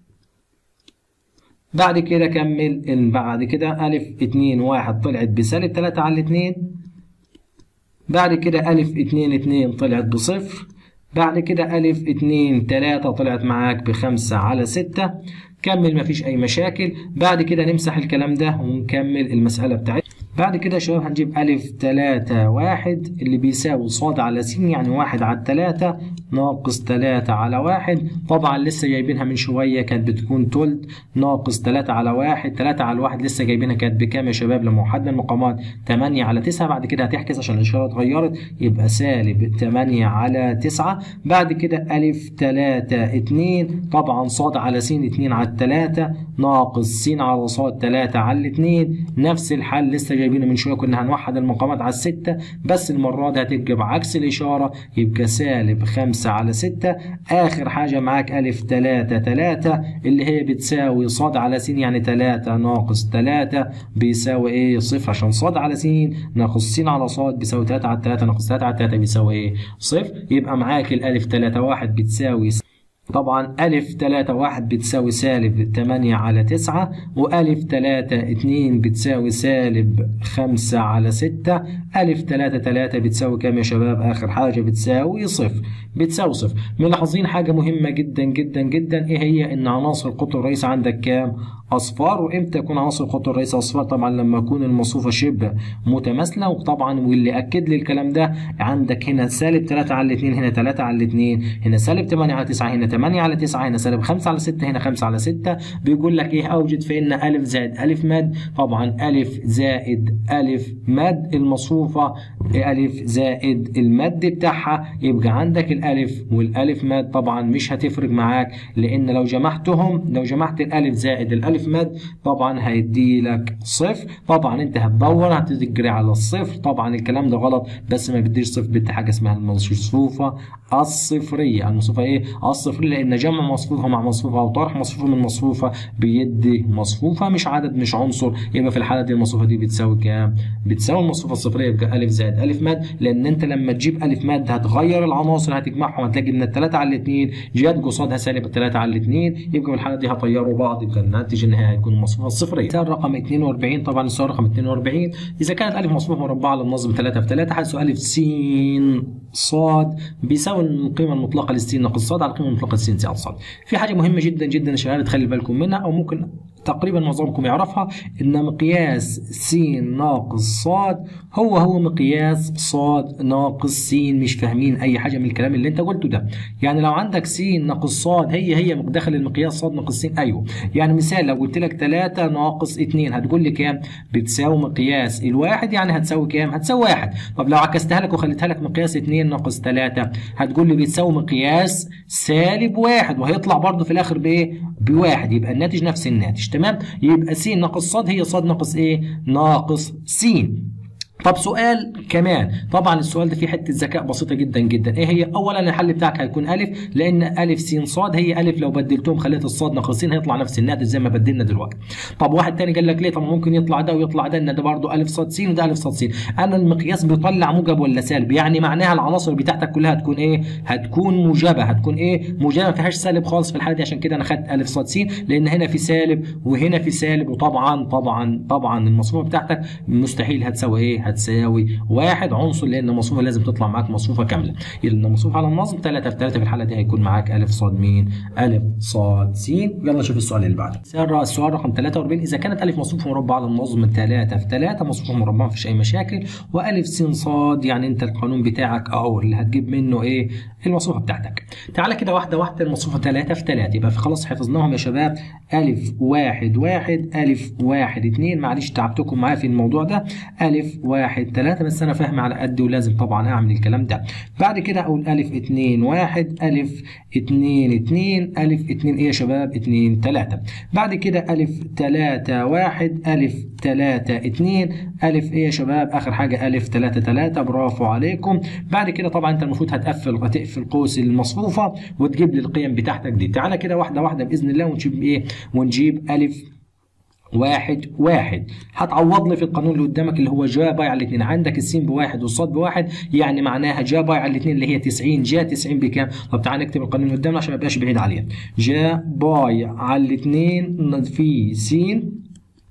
بعد كده كمل بعد كده ألف اتنين واحد طلعت بسالب تلاتة على الاتنين بعد كده ألف اتنين اتنين طلعت بصفر بعد كده ألف اتنين تلاتة طلعت معاك بخمسة على ستة كمل مفيش أي مشاكل بعد كده نمسح الكلام ده ونكمل المسألة بتاعتنا بعد كده يا شباب هنجيب ألف تلاتة واحد اللي بيساوي صاد على س يعني واحد على التلاتة ناقص تلاتة على واحد طبعا لسه جايبينها من شوية كانت بتكون تلت ناقص تلاتة على واحد تلاتة على واحد لسه جايبينها كانت بكام يا شباب لما وحدنا المقامات تمانية على تسعة بعد كده هتحكس عشان الإشارة اتغيرت يبقى سالب تمانية على تسعة بعد كده ألف تلاتة اتنين طبعا صاد على س اتنين على التلاتة ناقص س على صاد تلاتة على الاتنين نفس الحل لسه جايبينه من شويه كنا هنوحد المقامات على الستة بس المرة دي هتبقى بعكس الإشارة يبقى سالب خمسة على ستة آخر حاجة معاك ألف تلاتة تلاتة اللي هي بتساوي صاد على س يعني تلاتة ناقص تلاتة بيساوي إيه صفر عشان صاد على س ناقص س على صاد بيساوي تلاتة على تلاتة ناقص تلاتة على تلاتة بيساوي إيه صفر يبقى معاك الألف تلاتة واحد بتساوي طبعا ألف تلاتة واحد بتساوي سالب تمانية على تسعة وألف تلاتة اتنين بتساوي سالب خمسة على ستة ألف تلاتة تلاتة بتساوي كام يا شباب آخر حاجة بتساوي صفر بتساوي صفر ملاحظين حاجة مهمة جدا جدا جدا إيه هي إن عناصر القطر الرئيسي عندك كام أصفار وإمتى يكون عناصر القطر الرئيسي أصفار طبعا لما يكون المصفوفة شبه متماثلة وطبعا واللي أكد لي الكلام ده عندك هنا سالب 3 على 2 هنا 3 على 2 هنا سالب 8 على 9 هنا 8 على 9 هنا سالب 5 على 6 هنا 5 على 6 بيقول لك إيه أوجد فإن ألف زائد ألف ماد طبعا ألف زائد ألف ماد المصفوفة ألف زائد المد بتاعها يبقى عندك الألف والألف ماد طبعا مش هتفرق معاك لأن لو جمعتهم لو جمعت الألف زائد الألف مد طبعا هيدي لك صفر طبعا انت هتدور هتجري على الصفر طبعا الكلام ده غلط بس ما بديش صفر بدي حاجه اسمها المصفوفه الصفريه المصفوفه ايه الصفريه لان جمع مصفوفه مع مصفوفه او طرح مصفوفه من مصفوفه بيدي مصفوفه مش عدد مش عنصر يبقى في الحاله دي المصفوفه دي بتساوي كام بتساوي المصفوفه الصفريه يبقى الف زائد الف ماد لان انت لما تجيب الف ماد هتغير العناصر هتجمعهم هتلاقي ان الثلاثه على الاثنين جت قصادها سالب الثلاثه على الاثنين يبقى في الحاله دي هطيروا بعض يبقى الناتج النهائي هيكون المصفوفه الصفريه السؤال رقم 42 طبعا السؤال رقم 42 اذا كانت الف مصفوفه مربعه للنصب 3 في 3 حيث الف س صاد بيساوي القيمه المطلقه للس ناقص صاد على القيمه المطلقه للس زائد صاد في حاجه مهمه جدا جدا يا شباب تخلي بالكم منها او ممكن تقريبا معظمكم يعرفها ان مقياس س ناقص ص هو هو مقياس ص ناقص س مش فاهمين اي حاجه من الكلام اللي انت قلته ده يعني لو عندك س ناقص ص هي هي داخل المقياس ص ناقص س ايوه يعني مثال لو قلت لك 3 ناقص 2 هتقول لي كام بتساوي مقياس الواحد يعني هتساوي كام هتساوي واحد طب لو عكستها لك وخليتها لك مقياس 2 ناقص 3 هتقول لي بتساوي مقياس سالب واحد وهيطلع برضه في الاخر بايه بواحد يبقى الناتج نفس الناتج تمام يبقى س ناقص ص هي ص ناقص ايه ناقص س طب سؤال كمان طبعا السؤال ده فيه حته ذكاء بسيطه جدا جدا ايه هي اولا الحل بتاعك هيكون الف لان الف س ص هي الف لو بدلتهم خليت الصاد ناقصين هيطلع نفس الناتج زي ما بدلنا دلوقتي طب واحد تاني قال لك ليه طب ممكن يطلع ده ويطلع ده ان ده برضه الف صاد س وده الف صاد س انا المقياس بيطلع موجب ولا سالب يعني معناها العناصر بتاعتك كلها هتكون ايه هتكون موجبه هتكون ايه موجبه ما فيهاش سالب خالص في الحاله دي عشان كده انا خدت الف صاد س لان هنا في سالب وهنا في سالب وطبعا طبعا طبعا المصفوفه بتاعتك مستحيل هتساوي ايه هتساوي واحد عنصر لان المصفوفه لازم تطلع معاك مصفوفه كامله لان مصفوفه على النظم 3 في 3 في الحاله دي هيكون معاك الف صاد مين الف صاد س يلا نشوف السؤال اللي بعده السؤال رقم 43 اذا كانت الف مصفوفه مربعه على النظم 3 في 3 مصفوفه مربعه مفيش اي مشاكل والف س صاد يعني انت القانون بتاعك اهو اللي هتجيب منه ايه المصفوفه بتاعتك تعالى كده واحده واحده المصفوفه 3 في 3 يبقى خلاص حفظناهم يا شباب الف واحد واحد الف واحد اتنين معلش تعبتكم معايا في الموضوع ده الف واحد 3 بس انا فاهم على قد ولازم طبعا اعمل الكلام ده بعد كده اقول الف 2 1 الف 2 2 الف 2 ايه يا شباب 2 3 بعد كده الف 3 1 الف 3 2 الف ايه يا شباب اخر حاجه الف 3 3 برافو عليكم بعد كده طبعا انت المفروض هتقفل هتقفل قوس المصفوفه وتجيب لي القيم بتاعتك دي تعالى كده واحده واحده باذن الله ونجيب ايه ونجيب الف واحد واحد هتعوض لي في القانون اللي قدامك اللي هو جا باي على الاثنين عندك السين بواحد والصاد بواحد يعني معناها جا باي على الاثنين اللي هي 90 جا 90 بكام؟ طب تعالى نكتب القانون اللي قدامنا عشان ما يبقاش بعيد علينا جا باي على الاثنين في سين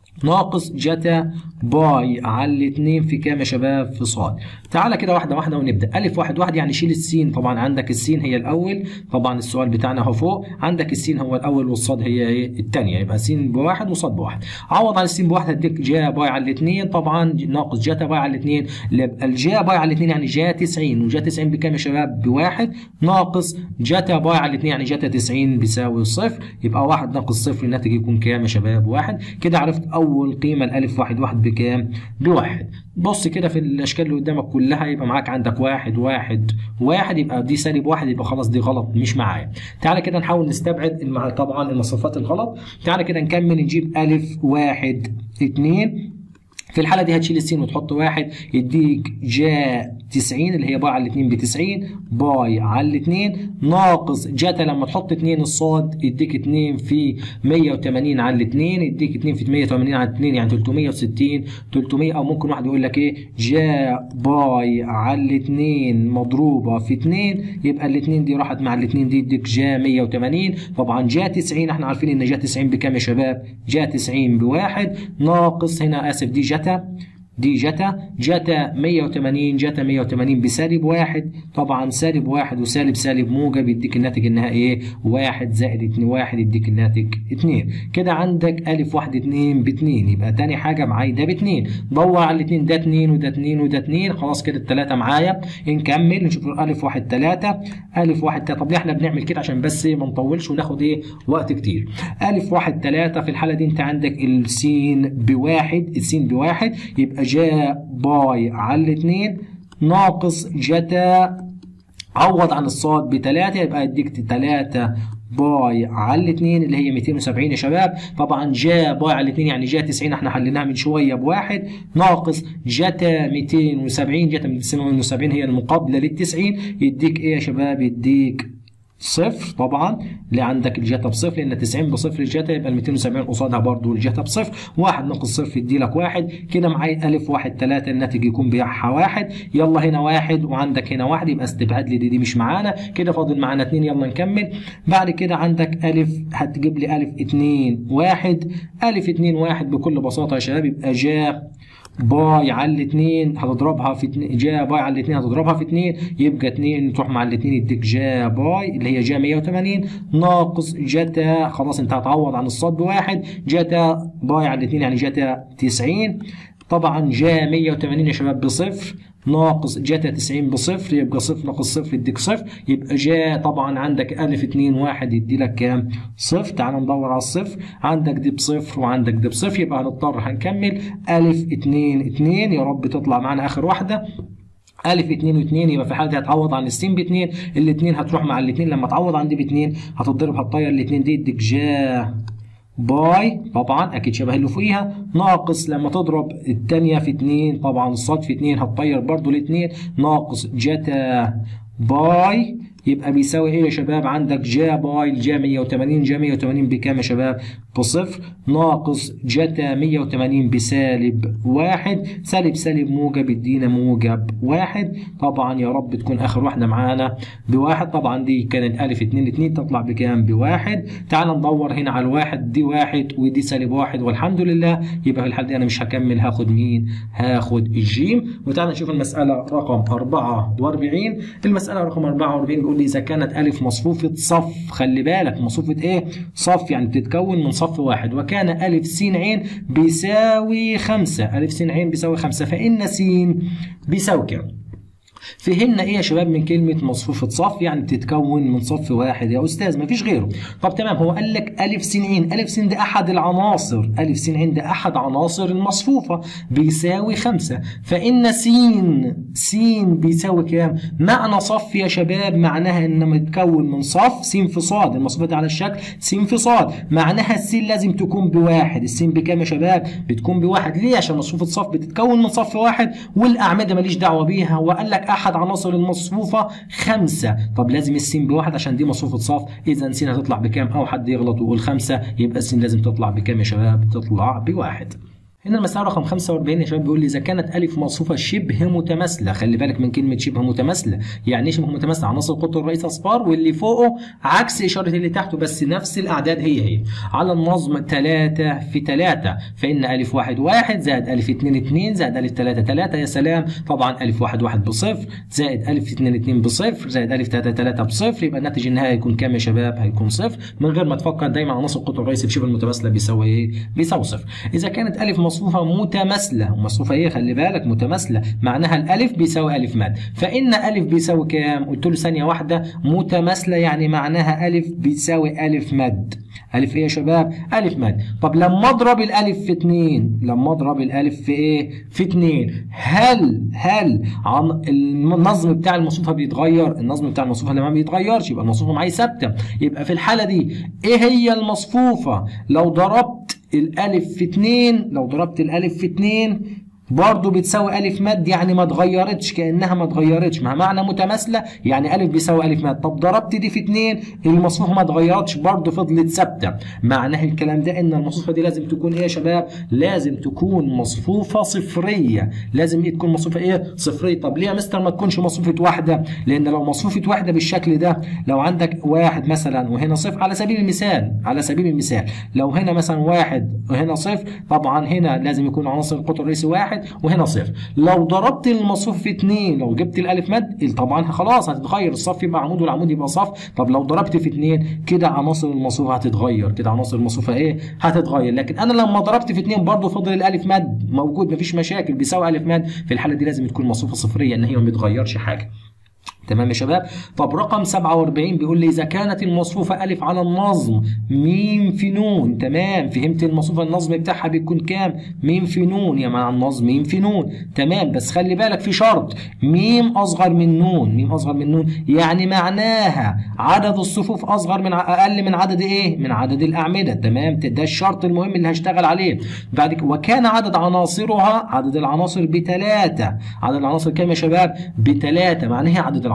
ناقص جتا باي على الاثنين في كام يا شباب في صاد تعالى كده واحده واحده ونبدا الف واحد واحد يعني شيل السين طبعا عندك السين هي الاول طبعا السؤال بتاعنا اهو فوق عندك السين هو الاول والصاد هي ايه الثانيه يبقى سين بواحد وصاد بواحد عوض عن السين بواحد هديك جا باي على الاثنين طبعا ناقص جتا باي على الاثنين يبقى الجا باي على الاثنين يعني جا 90 وجا 90 بكام يا شباب بواحد ناقص جتا باي على الاثنين يعني جتا 90 بيساوي صفر يبقى واحد ناقص صفر الناتج يكون كام يا شباب واحد كده عرفت اول قيمه الالف واحد واحد بكام بواحد بص كده في الاشكال اللي قدامك كلها يبقى معاك عندك واحد واحد واحد يبقى دي سالب واحد يبقى خلاص دي غلط مش معايا تعالى كده نحاول نستبعد المع... طبعا المصفات الغلط تعالى كده نكمل نجيب الف واحد اتنين في الحالة دي هتشيل السين وتحط واحد يديك جا 90 اللي هي باي على الاثنين ب 90 باي على الاثنين ناقص جاتا لما تحط 2 الصاد يديك 2 في 180 على الاثنين يديك 2 في 180 على الاثنين يعني 360 300 او ممكن واحد يقول لك ايه جا باي على الاثنين مضروبة في 2 يبقى الاثنين دي راحت مع الاثنين دي يديك جا 180 طبعا جا 90 احنا عارفين ان جا 90 بكام يا شباب؟ جا 90 بواحد ناقص هنا اسف دي جتا دي جتا جتا 180 جتا 180 بسالب واحد طبعا سالب واحد وسالب سالب موجب يديك الناتج النهائي ايه؟ واحد زائد اتنين واحد يديك الناتج اتنين كده عندك ألف واحد اتنين باتنين يبقى تاني حاجة معايا ده باتنين دور على الاتنين ده اتنين وده اتنين وده اتنين خلاص كده التلاتة معايا نكمل نشوف ألف واحد تلاتة ألف واحد تلاتة طب ليه احنا بنعمل كده عشان بس ما نطولش وناخد ايه وقت كتير ألف واحد تلاتة في الحالة دي أنت عندك السين بواحد السين بواحد يبقى جا باي على الاثنين ناقص جتا عوض عن الصاد بتلاتة يبقى يديك تلاتة باي على الاثنين اللي هي 270 يا شباب طبعا جا باي على الاثنين يعني جا 90 احنا حليناها من شويه بواحد ناقص جتا 270 جتا 270 هي المقابله لل 90 يديك ايه يا شباب يديك صفر طبعا اللي عندك الجاتا بصفر لان 90 بصفر الجاتا يبقى ال 270 قصادها برضو الجاتا بصفر واحد ناقص صفر يدي لك واحد كده معايا الف واحد ثلاثة الناتج يكون بيعها واحد يلا هنا واحد وعندك هنا واحد يبقى استبعاد لي دي, دي مش معانا كده فاضل معانا اتنين يلا نكمل بعد كده عندك الف هتجيب لي الف اتنين واحد الف اتنين واحد بكل بساطة يا شباب يبقى جا باي على الاثنين هتضربها في اتنين جا باي على الاثنين هتضربها في اثنين يبقى اثنين تروح مع الاثنين يديك جا باي اللي هي جا 180 ناقص جاتا خلاص انت هتعوض عن الصاد بواحد جاتا باي على الاثنين يعني جاتا 90 طبعا جا 180 يا شباب بصفر ناقص جاتا 90 بصفر يبقى صفر ناقص صفر يديك صفر يبقى جا طبعا عندك ألف اتنين واحد يدي لك كام؟ صفر تعال ندور على الصفر عندك دي بصفر وعندك دي بصفر يبقى هنضطر هنكمل ألف اتنين اتنين يا رب تطلع معانا آخر واحدة ألف اتنين واتنين يبقى في الحالة دي هتعوض عن السين باتنين الاتنين هتروح مع الاتنين لما تعوض عن دي باتنين هتضرب هتطير الاتنين دي يديك جا باي طبعا اكيد شبه اللي فوقيها ناقص لما تضرب الثانيه في 2 طبعا الصاد في 2 هتطير برضو الاثنين ناقص جتا باي يبقى بيساوي ايه يا شباب عندك جا باي الجا 180 جا 180 بكام يا شباب بصفر ناقص جتا 180 بسالب واحد سالب سالب موجب يدينا موجب واحد طبعا يا رب تكون اخر واحده معانا بواحد طبعا دي كانت الف 2 2 تطلع بكام بواحد تعال ندور هنا على الواحد دي واحد ودي سالب واحد والحمد لله يبقى في الحال دي انا مش هكمل هاخد مين هاخد الجيم وتعال نشوف المساله رقم 44 المساله رقم 44 بيقول لي اذا كانت الف مصفوفه صف خلي بالك مصفوفه ايه صف يعني بتتكون من صف واحد وكان ألف س عين بيساوي خمسة ألف س عين بيساوي خمسة فإن س بيساوي كام؟ فهمنا ايه يا شباب من كلمه مصفوفه صف يعني بتتكون من صف واحد يا استاذ مفيش غيره طب تمام هو قال لك الف س ع الف س ده احد العناصر الف س ع ده احد عناصر المصفوفه بيساوي خمسة فان س س بيساوي كام معنى صف يا شباب معناها ان متكون من صف س في صاد المصفوفه دي على الشكل س في صاد معناها الس لازم تكون بواحد الس بكام يا شباب بتكون بواحد ليه عشان مصفوفه صف بتتكون من صف واحد والاعمده ماليش دعوه بيها وقال لك احد عناصر المصفوفه خمسه طب لازم السين بواحد عشان دي مصفوفه صف اذا س هتطلع بكام او حد يغلط ويقول خمسه يبقى السين لازم تطلع بكام يا شباب تطلع بواحد هنا المسألة رقم 45 يا شباب بيقول لي إذا كانت ألف مصفوفة شبه متماثلة خلي بالك من كلمة شبه متماثلة يعني إيه شبه متماثلة عناصر قطر الرئيس أصفار واللي فوقه عكس إشارة اللي تحته بس نفس الأعداد هي هي على النظم 3 في 3 فإن ألف واحد واحد زائد ألف 2 2 زائد ألف 3 3 يا سلام طبعا ألف واحد واحد بصفر زائد ألف 2 2 بصفر زائد ألف 3 3 بصفر يبقى الناتج النهائي هيكون كام يا شباب؟ هيكون صفر من غير ما تفكر دايما عناصر قطر الرئيس بشبه المتماثلة بيساوي إيه؟ بيساوي صفر إذا كانت ألف مصفوفة متماثلة متماثلة ومصروفة ايه خلي بالك متماثلة معناها الألف بيساوي ألف ماد فإن ألف بيساوي كام؟ قلت له ثانية واحدة متماثلة يعني معناها ألف بيساوي ألف مد ألف إيه يا شباب؟ ألف مد طب لما أضرب الألف في اتنين لما أضرب الألف في إيه؟ في اتنين هل هل عن النظم بتاع المصروفة بيتغير؟ النظم بتاع المصروفة اللي ما بيتغيرش يبقى المصروفة معايا ثابتة يبقى في الحالة دي إيه هي المصفوفة؟ لو ضربت الألف في اتنين لو ضربت الألف في اتنين برضه بتساوي ألف مد يعني ما اتغيرتش كأنها ما اتغيرتش ما معنى متماثلة يعني ألف بيساوي ألف مد طب ضربت دي في اتنين المصفوفة ما اتغيرتش برضه فضلت ثابتة معناه الكلام ده إن المصفوفة دي لازم تكون إيه يا شباب؟ لازم تكون مصفوفة صفرية لازم إيه تكون مصفوفة إيه؟ صفرية طب ليه يا مستر ما تكونش مصفوفة واحدة؟ لأن لو مصفوفة واحدة بالشكل ده لو عندك واحد مثلا وهنا صفر على سبيل المثال على سبيل المثال لو هنا مثلا واحد وهنا صفر طبعا هنا لازم يكون عناصر القطر الرئيسي واحد وهنا صفر لو ضربت المصفوف في 2 لو جبت الالف مد طبعا خلاص هتتغير الصف يبقى عمود والعمود يبقى صف طب لو ضربت في 2 كده عناصر المصفوفه هتتغير كده عناصر المصفوفه ايه هتتغير لكن انا لما ضربت في 2 برضه فضل الالف مد موجود مفيش مشاكل بيساوي الف مد في الحاله دي لازم تكون مصفوفه صفريه ان هي ما بتغيرش حاجه تمام يا شباب طب رقم 47 بيقول لي اذا كانت المصفوفه الف على النظم ميم في نون تمام فهمت المصفوفه النظم بتاعها بيكون كام ميم في نون يا مع النظم ميم في نون تمام بس خلي بالك في شرط ميم اصغر من نون ميم اصغر من نون يعني معناها عدد الصفوف اصغر من اقل من عدد ايه من عدد الاعمده تمام ده الشرط المهم اللي هشتغل عليه بعد كده وكان عدد عناصرها عدد العناصر بثلاثه عدد العناصر كام يا شباب بثلاثه معناها عدد العناصر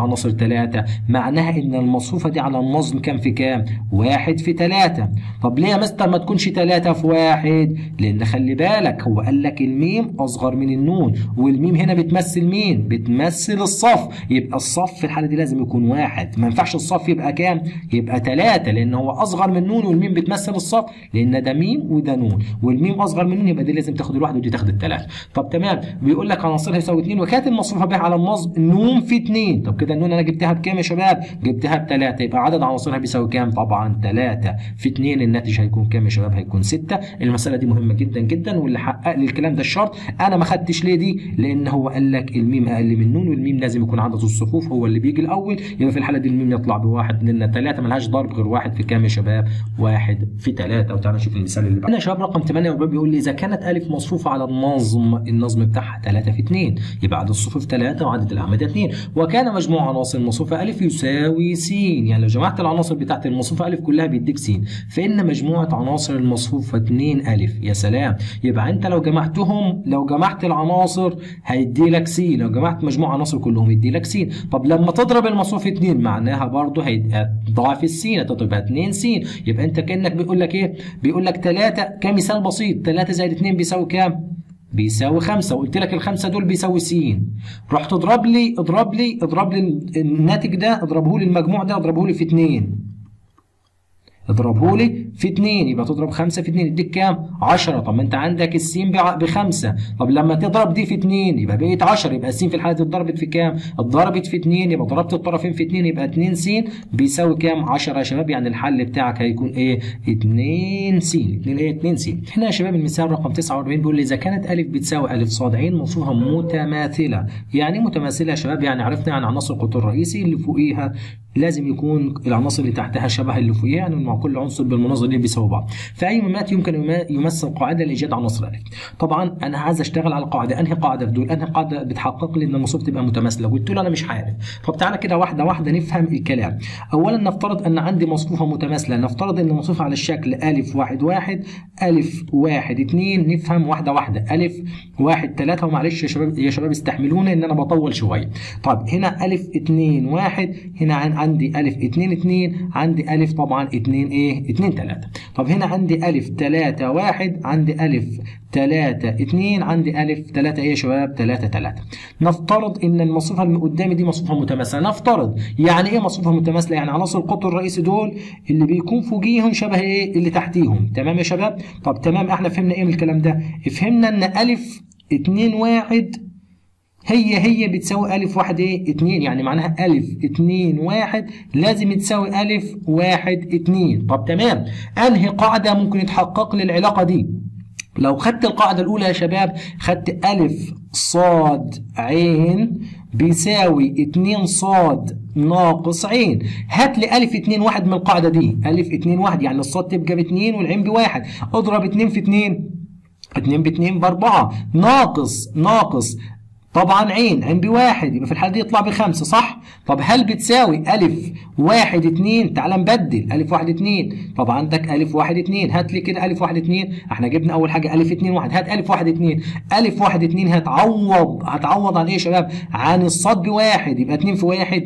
عناصر 3 معناها ان المصفوفه دي على النظم كام في كام واحد في 3 طب ليه يا مستر ما تكونش 3 في واحد لان خلي بالك هو قال لك الميم اصغر من النون والميم هنا بتمثل مين بتمثل الصف يبقى الصف في الحاله دي لازم يكون واحد ما ينفعش الصف يبقى كام يبقى 3 لان هو اصغر من النون والميم بتمثل الصف لان ده ميم وده نون والميم اصغر من النون يبقى دي لازم تاخد الواحد ودي تاخد الثلاثه طب تمام بيقول لك عناصرها يساوي 2 وكانت المصفوفه بها على النصب نون في 2 طب كده النون انا جبتها بكام يا شباب جبتها بثلاثه يبقى عدد عناصرها بيساوي كام طبعا 3 في 2 الناتج هيكون كام يا شباب هيكون 6 المساله دي مهمه جدا جدا واللي حقق لي الكلام ده الشرط انا ما خدتش ليه دي لان هو قال لك الميم اقل من النون والميم لازم يكون عدد الصفوف هو اللي بيجي الاول يبقى في الحاله دي الميم يطلع بواحد لان 3 ملهاش ضرب غير واحد في كام يا شباب واحد في 3 وتعالى نشوف المثال اللي بعده هنا يا شباب رقم 8 وباب بيقول لي اذا كانت الف مصفوفه على النظم النظم بتاعها 3 في 2 يبقى عدد الصفوف 3 وعدد الاعمده 2 وكان مجموع عناصر المصفوفه الف يساوي س يعني لو جمعت العناصر بتاعت المصفوفه الف كلها بيديك س فان مجموعه عناصر المصفوفه 2 الف يا سلام يبقى انت لو جمعتهم لو جمعت العناصر هيدي لك س لو جمعت مجموع عناصر كلهم يدي لك س طب لما تضرب المصفوف 2 معناها برضه هتضاعف الس هتبقى 2 س يبقى انت كانك بيقول لك ايه بيقول لك 3 كمثال بسيط 3 زائد 2 بيساوي كام بيساوي خمسة وقلت لك الخمسة دول بيساوي س رحت اضرب لي اضرب لي اضرب لي الناتج ده اضربه لي المجموع ده اضربه لي في 2 اضربه لي في 2 يبقى تضرب 5 في 2 يديك كام 10 طب ما انت عندك السين بخمسة طب لما تضرب دي في 2 يبقى بقيت 10 يبقى السين في الحاله دي اتضربت في كام اتضربت في 2 يبقى ضربت الطرفين في 2 يبقى 2 س بيساوي كام 10 يا شباب يعني الحل بتاعك هيكون ايه 2 س 2 ايه 2 س هنا يا شباب المثال رقم 49 بيقول لي اذا كانت الف بتساوي الف صاد عين موصوفها متماثله يعني متماثله يا شباب يعني عرفنا يعني عناصر القطر الرئيسي اللي فوقيها لازم يكون العناصر اللي تحتها شبه اللي فوقيها يعني مع كل عنصر بالمناظرين بيساوي بعض فاي ممات يمكن يمثل قاعده لايجاد عناصر الف طبعا انا عايز اشتغل على قاعده انهي قاعده في دول انهي قاعده بتحقق لي ان المصفوف تبقى متماثله قلت له انا مش عارف طب تعالى كده واحده واحده نفهم الكلام اولا نفترض ان عندي مصفوفه متماثله نفترض ان المصفوفه على الشكل الف واحد واحد الف واحد اتنين نفهم واحده واحده الف واحد ثلاثه ومعلش يا شباب يا شباب استحملوني ان انا بطول شويه طب هنا الف اتنين واحد هنا عندي الف اتنين اتنين عندي الف طبعا اتنين ايه اتنين تلاته طب هنا عندي الف تلاته واحد عندي الف تلاتة اتنين عندي ألف تلاتة إيه يا شباب؟ تلاتة تلاتة. نفترض إن المصفوفة اللي قدامي دي مصفوفة متماثلة، نفترض يعني إيه مصفوفة متماثلة؟ يعني عناصر القطر الرئيسي دول اللي بيكون فوقيهم شبه إيه؟ اللي تحتيهم، تمام يا شباب؟ طب تمام إحنا فهمنا إيه من الكلام ده؟ فهمنا إن ألف اتنين واحد هي هي بتساوي ألف واحد إيه؟ اتنين يعني معناها ألف اتنين واحد لازم تساوي ألف واحد اتنين طب تمام أنهي قاعدة ممكن يتحقق لي العلاقة دي؟ لو خدت القاعدة الأولى يا شباب خدت ألف صاد عين بيساوي اتنين صاد ناقص عين هات لي ألف اتنين واحد من القاعدة دي ألف اتنين واحد يعني الصاد تبقى باتنين والعين بواحد اضرب اتنين في اتنين اتنين باتنين باربعة ناقص ناقص طبعا عين عين بواحد يبقى في الحالة دي يطلع بخمسة صح؟ طب هل بتساوي ألف واحد اتنين تعال نبدل ألف واحد اتنين طب عندك ألف واحد اتنين هات لي كده ألف واحد اتنين احنا جبنا أول حاجة ألف اتنين واحد هات ألف واحد اتنين ألف واحد اتنين هتعوض هتعوض عن إيه يا شباب؟ عن الصاد بواحد يبقى اتنين في واحد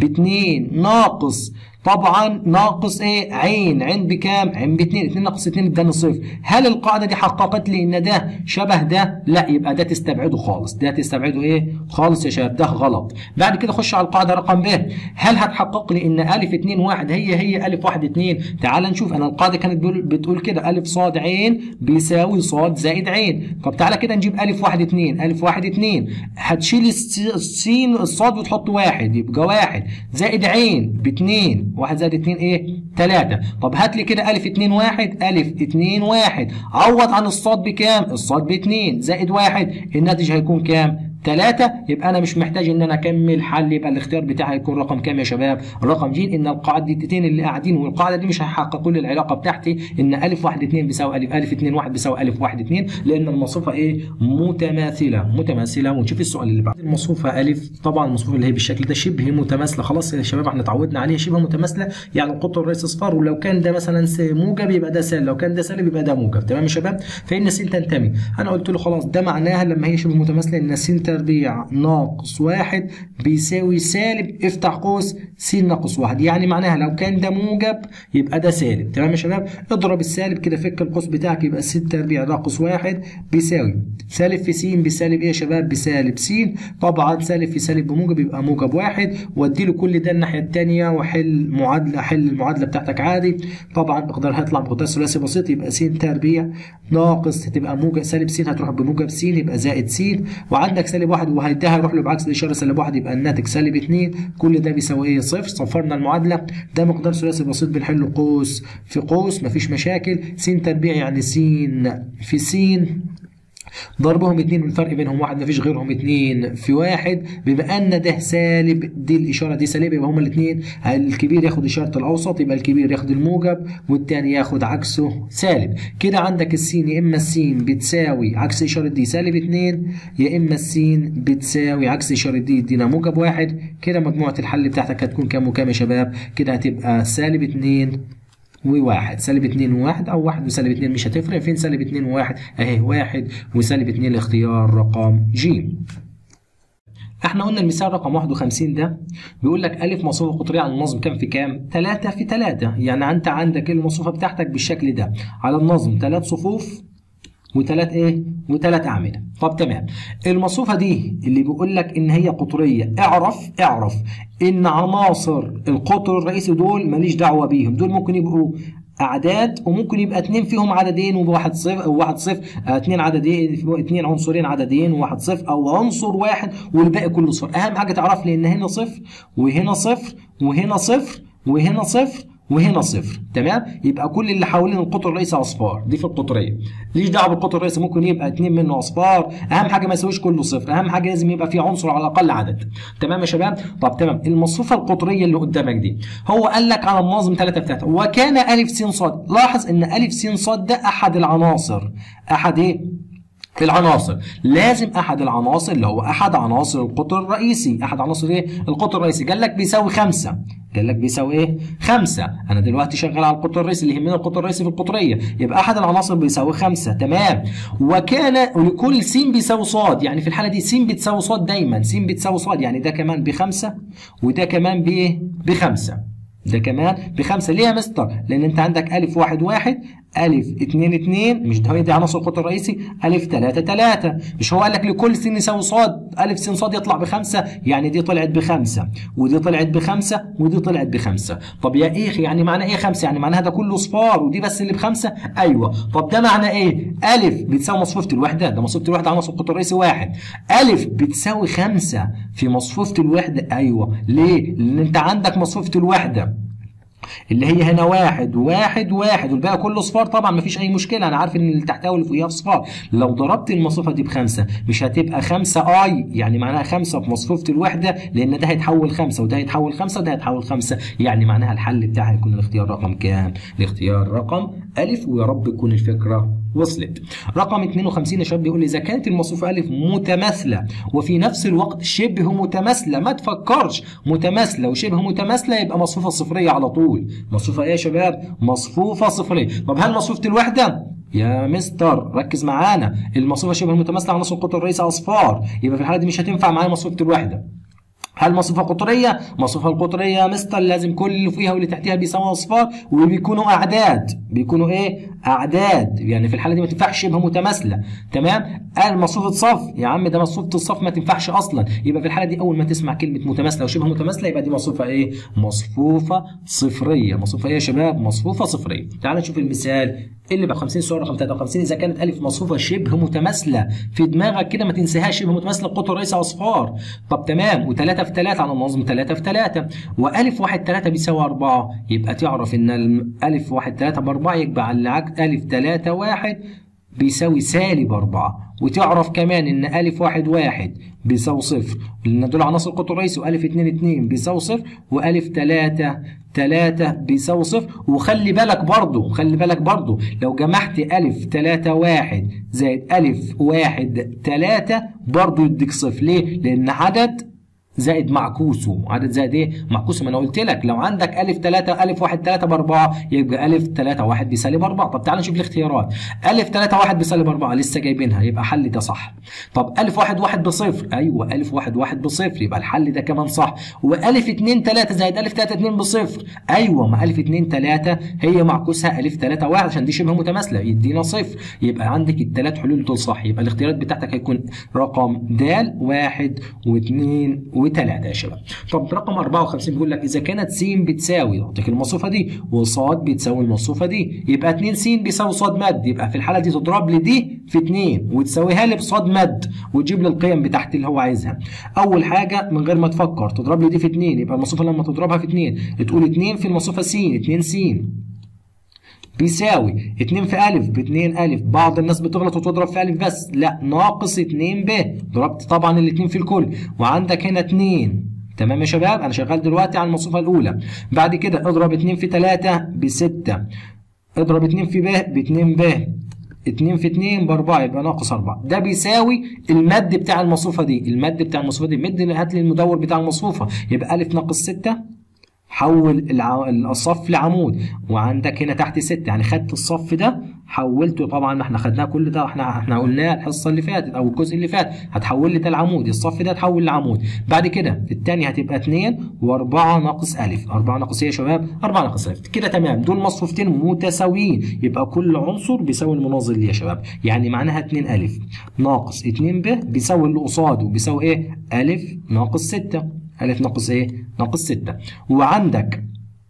باتنين ناقص طبعا ناقص ايه عين عين بكام عين باتنين اتنين ناقص اتنين اداني صفر هل القاعده دي حققت لي ان ده شبه ده لا يبقى ده تستبعده خالص ده تستبعده ايه خالص يا شباب ده غلط بعد كده خش على القاعده رقم ب هل هتحقق لي ان الف اتنين واحد هي هي الف واحد اتنين تعال نشوف انا القاعده كانت بتقول كده الف صاد عين بيساوي صاد زائد عين طب تعالى كده نجيب الف واحد اتنين الف واحد اتنين هتشيل السين الصاد وتحط واحد يبقى واحد زائد عين باتنين واحد زائد اتنين ايه؟ تلاتة طب هات لي كده ألف اتنين واحد ألف اتنين واحد عوض عن الصاد بكام؟ الصاد باتنين زائد واحد الناتج هيكون كام؟ ثلاثة يبقى أنا مش محتاج إن أنا أكمل حل يبقى الاختيار بتاعي يكون رقم كام يا شباب؟ رقم ج إن القاعدتين اللي قاعدين والقاعدة دي مش هيحققوا لي العلاقة بتاعتي إن ألف واحد اتنين بيساوي ألف ألف اتنين واحد بيساوي ألف واحد اتنين لأن المصفوفة إيه؟ متماثلة متماثلة ونشوف السؤال اللي بعد المصفوفة ألف طبعا المصفوفة اللي هي بالشكل ده شبه متماثلة خلاص يا شباب احنا اتعودنا عليها شبه متماثلة يعني القطر الرئيسي اصفار ولو كان ده مثلا موجب يبقى ده سالب لو كان ده سالب يبقى ده موجب تمام يا شباب؟ فإن س تنتمي أنا قلت له خلاص ده معناها لما هي شبه متماثلة إن س تربيع ناقص واحد بيساوي سالب افتح قوس س ناقص واحد يعني معناها لو كان ده موجب يبقى ده سالب تمام يا شباب اضرب السالب كده فك القوس بتاعك يبقى س تربيع ناقص واحد بيساوي سالب في س بسالب ايه يا شباب بسالب س طبعا سالب في سالب بموجب يبقى موجب واحد وادي له كل ده الناحيه الثانيه واحل معادله حل المعادله بتاعتك عادي طبعا مقدار هيطلع بمقدار ثلاثي بسيط يبقى س تربيع ناقص هتبقى موجب سالب س هتروح بموجب س يبقى زائد س وعندك سالب واحد وهيديها يروح له بعكس الاشاره سالب واحد يبقى الناتج سالب 2 كل ده بيساوي ايه صفر صفرنا المعادله ده مقدار ثلاثي بسيط بنحله قوس في قوس مفيش مشاكل س تربيع يعني س في س ضربهم اتنين والفرق بينهم واحد مفيش غيرهم اتنين في واحد بما ان ده سالب دي الاشاره دي سالبه يبقى هما الاتنين الكبير ياخد اشاره الاوسط يبقى الكبير ياخد الموجب والتاني ياخد عكسه سالب كده عندك السين يا اما السين بتساوي عكس اشاره دي سالب اتنين يا اما السين بتساوي عكس اشاره دي يدينا موجب واحد كده مجموعه الحل بتاعتك هتكون كام وكام يا شباب كده هتبقى سالب اتنين وواحد سالب اتنين وواحد او واحد وسالب اتنين مش هتفرق فين سالب اتنين وواحد اهي واحد وسالب اتنين الاختيار رقم ج احنا قلنا المثال رقم 51 ده بيقول لك الف مصفوفه قطريه على النظم كام في كام 3 في 3 يعني انت عندك المصفوفه بتاعتك بالشكل ده على النظم 3 صفوف وثلاث ايه وثلاث اعمده طب تمام المصفوفه دي اللي بيقول لك ان هي قطريه اعرف اعرف ان عناصر القطر الرئيسي دول ماليش دعوه بيهم دول ممكن يبقوا اعداد وممكن يبقى اتنين فيهم عددين وواحد صفر وواحد صفر اه اتنين عددين اتنين عنصرين عددين وواحد صفر او عنصر واحد والباقي كله صفر اهم حاجه تعرف لي ان هنا صفر وهنا صفر وهنا صفر وهنا صفر وهنا صفر تمام يبقى كل اللي حوالين القطر الرئيسي اصفار دي في القطريه ليش دعوه بالقطر الرئيسي ممكن يبقى اثنين منه اصفار اهم حاجه ما يساويش كله صفر اهم حاجه لازم يبقى فيه عنصر على الاقل عدد تمام يا شباب طب تمام المصفوفه القطريه اللي قدامك دي هو قال لك على النظم 3 في 3 وكان الف س ص لاحظ ان الف س ص ده احد العناصر احد ايه العناصر لازم احد العناصر اللي هو احد عناصر القطر الرئيسي احد عناصر ايه القطر الرئيسي قال لك بيساوي خمسة قال لك بيساوي ايه خمسة انا دلوقتي شغال على القطر الرئيسي اللي يهمنا القطر الرئيسي في القطريه يبقى احد العناصر بيساوي خمسة تمام وكان ولكل س بيساوي ص يعني في الحاله دي س بتساوي ص دايما س بتساوي ص يعني ده كمان بخمسة وده كمان بايه بخمسة ده كمان بخمسة ليه يا مستر؟ لأن أنت عندك ألف واحد واحد ألف اتنين اتنين مش ده دي عناصر القطر الرئيسي ألف تلاتة تلاتة مش هو قال لك لكل س يساوي صاد ألف س صاد يطلع بخمسة يعني دي طلعت بخمسة ودي طلعت بخمسة ودي طلعت بخمسة طب يا إيه يعني معنى إيه خمسة؟ يعني معناها ده كله صفار ودي بس اللي بخمسة؟ أيوه طب ده معنى إيه؟ ألف بتساوي مصفوفة الوحدة ده مصفوفة الوحدة عناصر القطر الرئيسي واحد ألف بتساوي خمسة في مصفوفة الوحدة أيوه ليه؟ لأن أنت عندك مصفوفة الوحدة اللي هي هنا واحد واحد واحد والباقي كله صفار طبعا مفيش اي مشكله انا عارف ان اللي تحتها واللي فوقيها صفار لو ضربت المصفوفه دي بخمسه مش هتبقى خمسه اي يعني معناها خمسه في مصفوفه الوحده لان ده هيتحول خمسه وده هيتحول خمسه وده هيتحول خمسه يعني معناها الحل بتاعها هيكون الاختيار رقم كام؟ الاختيار رقم الف ويا رب تكون الفكره وصلت. رقم 52 يا شباب بيقول لي اذا كانت المصفوفه الف متماثله وفي نفس الوقت شبه متماثله ما تفكرش متماثله وشبه متماثله يبقى مصفوفه صفريه على طول. مصفوفه ايه يا شباب؟ مصفوفه صفريه. طب هل مصفوفه الوحده؟ يا مستر ركز معانا المصفوفه شبه متماثله عناصر القطر الرئيسي اصفار يبقى في الحاله دي مش هتنفع معايا مصفوفه الوحده. هل مصفوفة قطرية؟ مصفوفة القطرية يا مستر لازم كل اللي فيها واللي تحتها بيساوي أصفار وبيكونوا أعداد بيكونوا إيه؟ أعداد يعني في الحالة دي ما تنفعش شبه متماثلة تمام؟ قال مصفوفة صف يا عم ده مصفوفة الصف ما تنفعش أصلا يبقى في الحالة دي أول ما تسمع كلمة متماثلة وشبه متماثلة يبقى دي مصفوفة إيه؟ مصفوفة صفرية مصفوفة إيه يا شباب؟ مصفوفة صفرية تعال نشوف المثال اللي ب 50 سؤال رقم 53 اذا كانت الف مصفوفه شبه متماثله في دماغك كده ما تنساهاش شبه متماثله القطر الرئيسي اصفار طب تمام و3 في 3 على النظم 3 في 3 والف 1 3 بيساوي 4 يبقى تعرف ان الف 1 3 ب 4 يبقى اللي عكس الف 3 1 بيساوي سالب 4 وتعرف كمان ان الف واحد واحد بيساوي صفر لان دول عناصر القطر الرئيسي والف اتنين اتنين بيساوي صفر والف تلاتة تلاتة بيساوي صفر وخلي بالك برضو خلي بالك برضو لو جمعت الف تلاتة واحد زائد الف واحد تلاتة برضو يديك صفر ليه؟ لان عدد زائد معكوسه عدد زائد ايه معكوسه ما انا قلت لك لو عندك الف 3 الف 1 3 ب 4 يبقى الف 3 1 بسالب 4 طب تعال نشوف الاختيارات الف 3 1 بسالب 4 لسه جايبينها يبقى حل ده صح طب الف 1 1 بصفر ايوه الف 1 1 بصفر يبقى الحل ده كمان صح والف 2 3 زائد الف 3 2 بصفر ايوه ما الف 2 3 هي معكوسها الف 3 1 عشان دي شبه متماثله يدينا صفر يبقى عندك الثلاث حلول دول صح يبقى الاختيارات بتاعتك هيكون رقم د 1 و2 وثلاثة يا شباب طب رقم 54 بيقول لك اذا كانت س بتساوي اعطيك المصفوفه دي وصاد بتساوي المصفوفه دي يبقى 2 س بيساوي صاد مد يبقى في الحاله دي تضرب لي دي في 2 وتساويها لي بصاد مد وتجيب لي القيم بتاعت اللي هو عايزها اول حاجه من غير ما تفكر تضرب لي دي في 2 يبقى المصفوفه لما تضربها في 2 تقول 2 في المصفوفه س 2 س بيساوي 2 في ألف ب 2 ألف بعض الناس بتغلط وتضرب في ألف بس لا ناقص 2 ب ضربت طبعا الاثنين في الكل وعندك هنا 2 تمام يا شباب انا شغال دلوقتي على المصفوفه الاولى بعد كده اضرب 2 في 3 ب 6 اضرب 2 في ب ب 2 ب 2 في 2 ب 4 يبقى ناقص 4 ده بيساوي المد بتاع المصفوفه دي المد بتاع المصفوفه دي مد هات لي المدور بتاع المصفوفه يبقى ألف ناقص 6 حول الع... الصف لعمود وعندك هنا تحت 6 يعني خدت الصف ده حولته طبعا احنا خدناه كل ده احنا احنا قلناه الحصه اللي فاتت او الجزء اللي فات هتحول لي ده العمود الصف ده تحول لعمود بعد كده الثاني هتبقى 2 و4 ناقص الف 4 ناقص ايه يا شباب 4 ناقص الف كده تمام دول مصفوفتين متساويين يبقى كل عنصر بيساوي المناظر ليه يا شباب يعني معناها 2 الف ناقص 2 ب بيساوي اللي قصاده بيساوي ايه الف ناقص 6 ألف ناقص إيه؟ ناقص ستة وعندك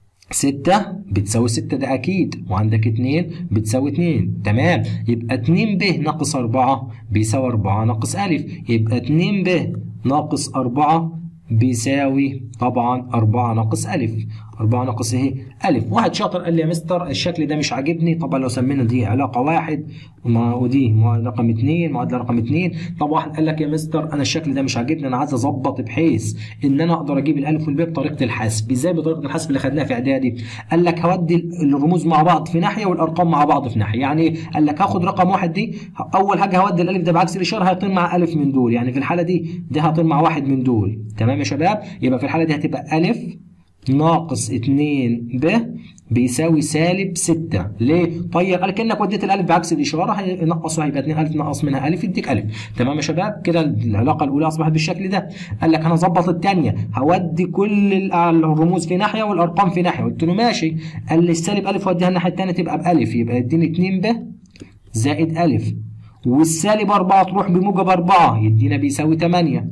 ستة بتساوي ستة ده أكيد وعندك اتنين بتساوي اتنين تمام يبقى اتنين ب ناقص أربعة بيساوي أربعة ناقص ألف يبقى اتنين ب ناقص أربعة بيساوي طبعا أربعة ناقص ألف أربعة ناقص إيه؟ ألف واحد شاطر قال لي يا مستر الشكل ده مش عاجبني طبعا لو سمينا دي علاقة واحد ودي رقم اتنين معادلة رقم اتنين طب واحد قال لك يا مستر أنا الشكل ده مش عاجبني أنا عايز أظبط بحيث إن أنا أقدر أجيب الألف والباء بطريقة الحسب إزاي بطريقة الحسب اللي خدناها في إعدادي؟ قال لك هودي الرموز مع بعض في ناحية والأرقام مع بعض في ناحية يعني قال لك هاخد رقم واحد دي أول حاجة هودي الألف ده بعكس الإشارة هيطير مع ألف من دول يعني في الحالة دي ده هيطير مع واحد من دول تمام يا شباب؟ يبقى في الحالة دي هتبقى ألف ناقص 2 ب بيساوي سالب 6 ليه؟ طيب قال كانك وديت الالف بعكس الاشاره هينقصوا هيبقى 2 الف نقص منها الف يديك الف تمام يا شباب كده العلاقه الاولى اصبحت بالشكل ده قال لك انا اظبط الثانيه هودي كل الرموز في ناحيه والارقام في ناحيه قلت له ماشي قال لي السالب الف وديها الناحيه الثانيه تبقى بالف يبقى يديني 2 ب زائد الف والسالب 4 تروح بموجب 4 يدينا بيساوي 8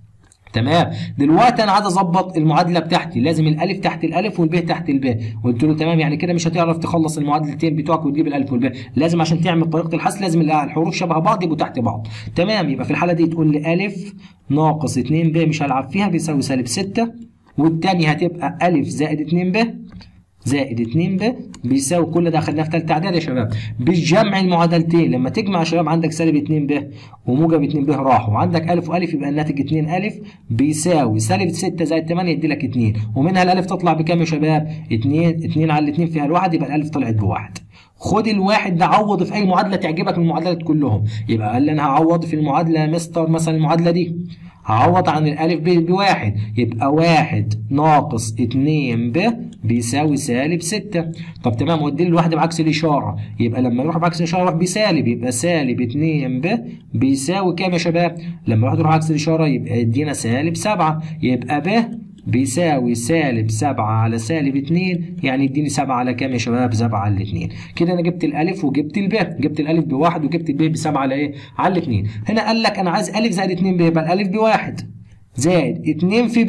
تمام دلوقتي انا عايز اظبط المعادله بتاعتي لازم الالف تحت الالف والب تحت الب قلت له تمام يعني كده مش هتعرف تخلص المعادلتين بتوعك وتجيب الالف والب لازم عشان تعمل طريقه الحسب لازم الحروف شبه بعض يبقوا تحت بعض تمام يبقى في الحاله دي تقول لي الف ناقص 2 ب مش هلعب فيها بيساوي سالب 6 والثانيه هتبقى الف زائد 2 ب زائد 2 ب بيساوي كل ده خدناه في ثالثه اعدادي يا شباب بالجمع المعادلتين لما تجمع يا شباب عندك سالب 2 ب وموجب 2 ب راحوا وعندك الف والف يبقى الناتج 2 الف بيساوي سالب 6 زائد 8 يدي لك 2 ومنها الالف تطلع بكام يا شباب 2 2 على 2 فيها الواحد يبقى الالف طلعت بواحد خد الواحد ده عوض في اي معادله تعجبك من المعادلات كلهم يبقى قال لي انا هعوض في المعادله يا مستر مثلا المعادله دي هعوض عن الالف ب بواحد يبقى واحد ناقص اتنين ب بيساوي سالب ستة طب تمام ودي لي الواحد بعكس الإشارة يبقى لما يروح بعكس الإشارة يروح بسالب يبقى سالب اتنين ب بيساوي كام يا شباب؟ لما الواحد يروح عكس الإشارة يبقى يدينا سالب سبعة يبقى ب بيساوي سالب سبعة على سالب اتنين يعني يديني سبعة على كام يا شباب؟ سبعة على الاتنين كده أنا جبت الألف وجبت الب جبت الألف بواحد وجبت الب بسبعة على إيه؟ على الاتنين هنا قال لك أنا عايز ألف زائد اتنين ب يبقى الألف بواحد زائد اتنين في ب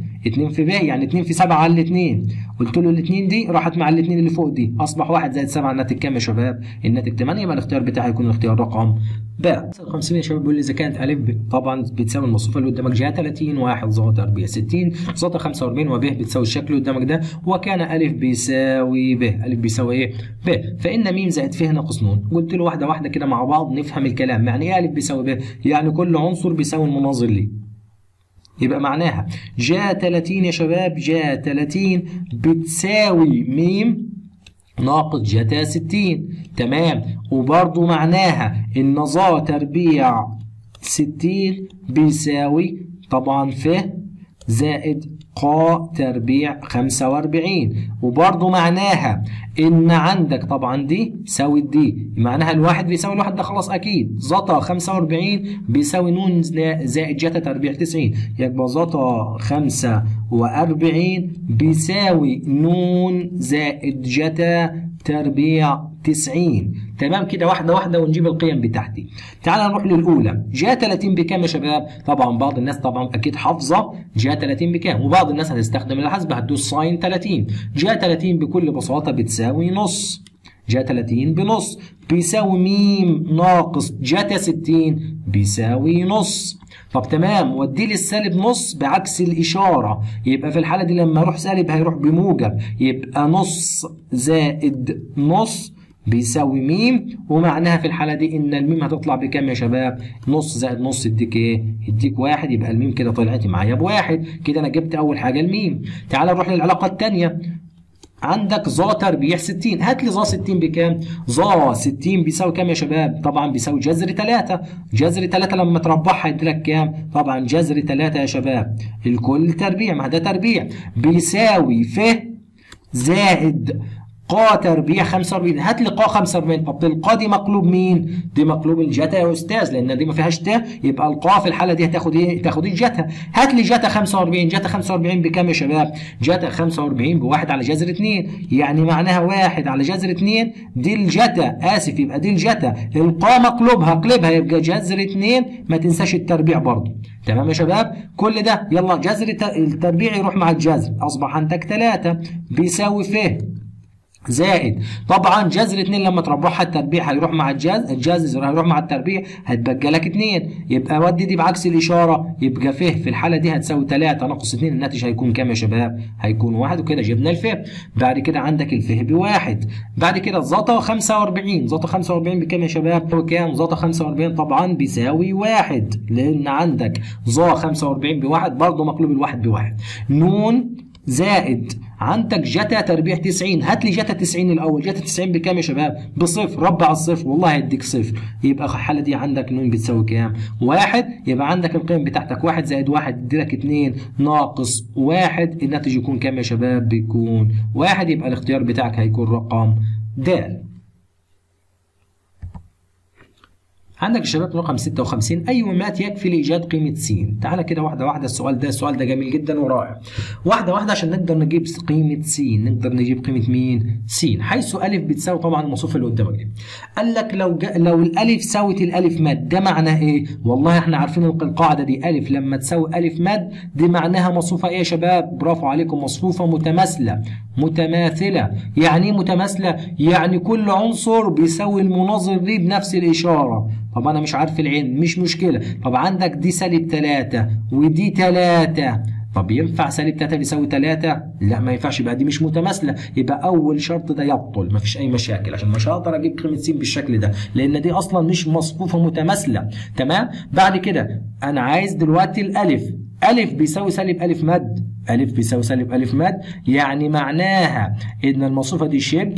2 في ب يعني 2 في 7 على الاثنين قلت له الاثنين دي راحت مع الاثنين اللي فوق دي اصبح 1 زائد 7 الناتج كام يا شباب؟ الناتج 8 يبقى الاختيار بتاعي يكون الاختيار رقم ب 50 يا شباب بيقول لي اذا كانت ا طبعا بتساوي المصفوفه اللي قدامك جهه 30 1 زائد 4 60 زائد 45 وب بتساوي الشكل اللي قدامك ده وكان ا بيساوي ب ا بيساوي ايه؟ ب فان م زائد ف ناقص ن قلت له واحده واحده كده مع بعض نفهم الكلام يعني ايه ا بيساوي ب؟ يعني كل عنصر بيساوي المناظر ليه يبقى معناها جا 30 يا شباب جا 30 بتساوي م ناقص جتا 60 تمام وبرضو معناها ان ظا تربيع 60 بيساوي طبعا ف زائد ق تربيع 45 وبرضه معناها ان عندك طبعا دي ساوي دي معناها الواحد بيساوي الواحد ده خلاص اكيد زتا 45 بيساوي نون زائد جتا تربيع 90 يبقى زتا 45 بيساوي نون زائد جتا تربيع 90 تمام كده واحده واحده ونجيب القيم بتاعتي تعال نروح للاولى جاء 30 بكام يا شباب طبعا بعض الناس طبعا اكيد حافظه جاء 30 بكام وبعض الناس هتستخدم الحسبه هتدوس ساين 30 جاء 30 بكل بساطه بتساوي نص جاء 30 بنص بيساوي ميم ناقص جاتا 60 بيساوي نص طب تمام ودي لي السالب نص بعكس الإشارة يبقى في الحالة دي لما أروح سالب هيروح بموجب يبقى نص زائد نص بيساوي ميم ومعناها في الحالة دي إن الميم هتطلع بكام يا شباب؟ نص زائد نص يديك إيه؟ يديك واحد يبقى الميم كده طلعت معايا بواحد كده أنا جبت أول حاجة الميم تعال نروح للعلاقة الثانية عندك ظا تربيع 60 هات لي ظا 60 بكام ظا 60 بيساوي كام يا شباب طبعا بيساوي جذر 3 جذر 3 لما تربعها يدي لك كام طبعا جذر 3 يا شباب الكل تربيع ما ده تربيع بيساوي ف زائد ق تربيع 45 هات لي ق 45 طب القا دي مقلوب مين؟ دي مقلوب الجتا يا استاذ لان دي ما فيهاش ت يبقى القا في الحاله دي هتاخد ايه؟ تاخد الجتا هات لي جتا 45 جتا 45 بكام يا شباب؟ جتا 45 بواحد على جذر 2 يعني معناها واحد على جذر 2 دي الجتا اسف يبقى دي الجتا القا مقلوبها اقلبها يبقى جذر 2 ما تنساش التربيع برضه تمام يا شباب؟ كل ده يلا جذر التربيع يروح مع الجذر اصبح عندك 3 بيساوي ف زائد طبعا جذر 2 لما تربحها التربيع هيروح مع الجذر الجذر هيروح مع التربيع هتبقى لك 2 يبقى ودي دي بعكس الاشاره يبقى ف في الحاله دي هتساوي 3 ناقص 2 الناتج هيكون كام يا شباب؟ هيكون 1 وكده جبنا الف بعد كده عندك الف بواحد بعد كده زتا 45 زتا 45 بكام يا شباب؟ بكام؟ زتا 45 طبعا بيساوي 1 لان عندك ظا 45 بواحد برضه مقلوب الواحد بواحد نون زائد عندك جتا تربيع 90 هات لي جتا 90 الاول جتا 90 بكام يا شباب بصفر ربع الصفر والله هيديك صفر يبقى الحاله دي عندك نون بتساوي كام واحد يبقى عندك القيم بتاعتك واحد زائد واحد يدي لك 2 ناقص واحد الناتج يكون كام يا شباب بيكون واحد يبقى الاختيار بتاعك هيكون رقم د عندك يا شباب رقم 56 أي مات يكفي لإيجاد قيمة س تعالى كده واحدة واحدة السؤال ده السؤال ده جميل جدا ورائع واحدة واحدة عشان نقدر نجيب قيمة س نقدر نجيب قيمة مين س حيث ألف بتساوي طبعا المصروف اللي قدامك دي قال لك لو جا لو الألف ساوت الألف ماد ده معناه إيه والله إحنا عارفين القاعدة دي ألف لما تساوي ألف ماد دي معناها مصفوفة إيه يا شباب برافو عليكم مصفوفة متماثلة متماثلة يعني إيه متماثلة يعني كل عنصر بيساوي المناظر دي بنفس الإشارة طب انا مش عارف العين مش مشكله طب عندك دي سالب 3 ودي 3 طب ينفع سالب 3 بيساوي 3 لا ما ينفعش يبقى دي مش متماثله يبقى اول شرط ده يبطل ما فيش اي مشاكل عشان مش هقدر اجيب قيمه س بالشكل ده لان دي اصلا مش مصفوفه متماثله تمام بعد كده انا عايز دلوقتي الالف ألف بيساوي سالب ألف مد ألف بيساوي سالب ألف مد يعني معناها إن المصفوفة دي شبه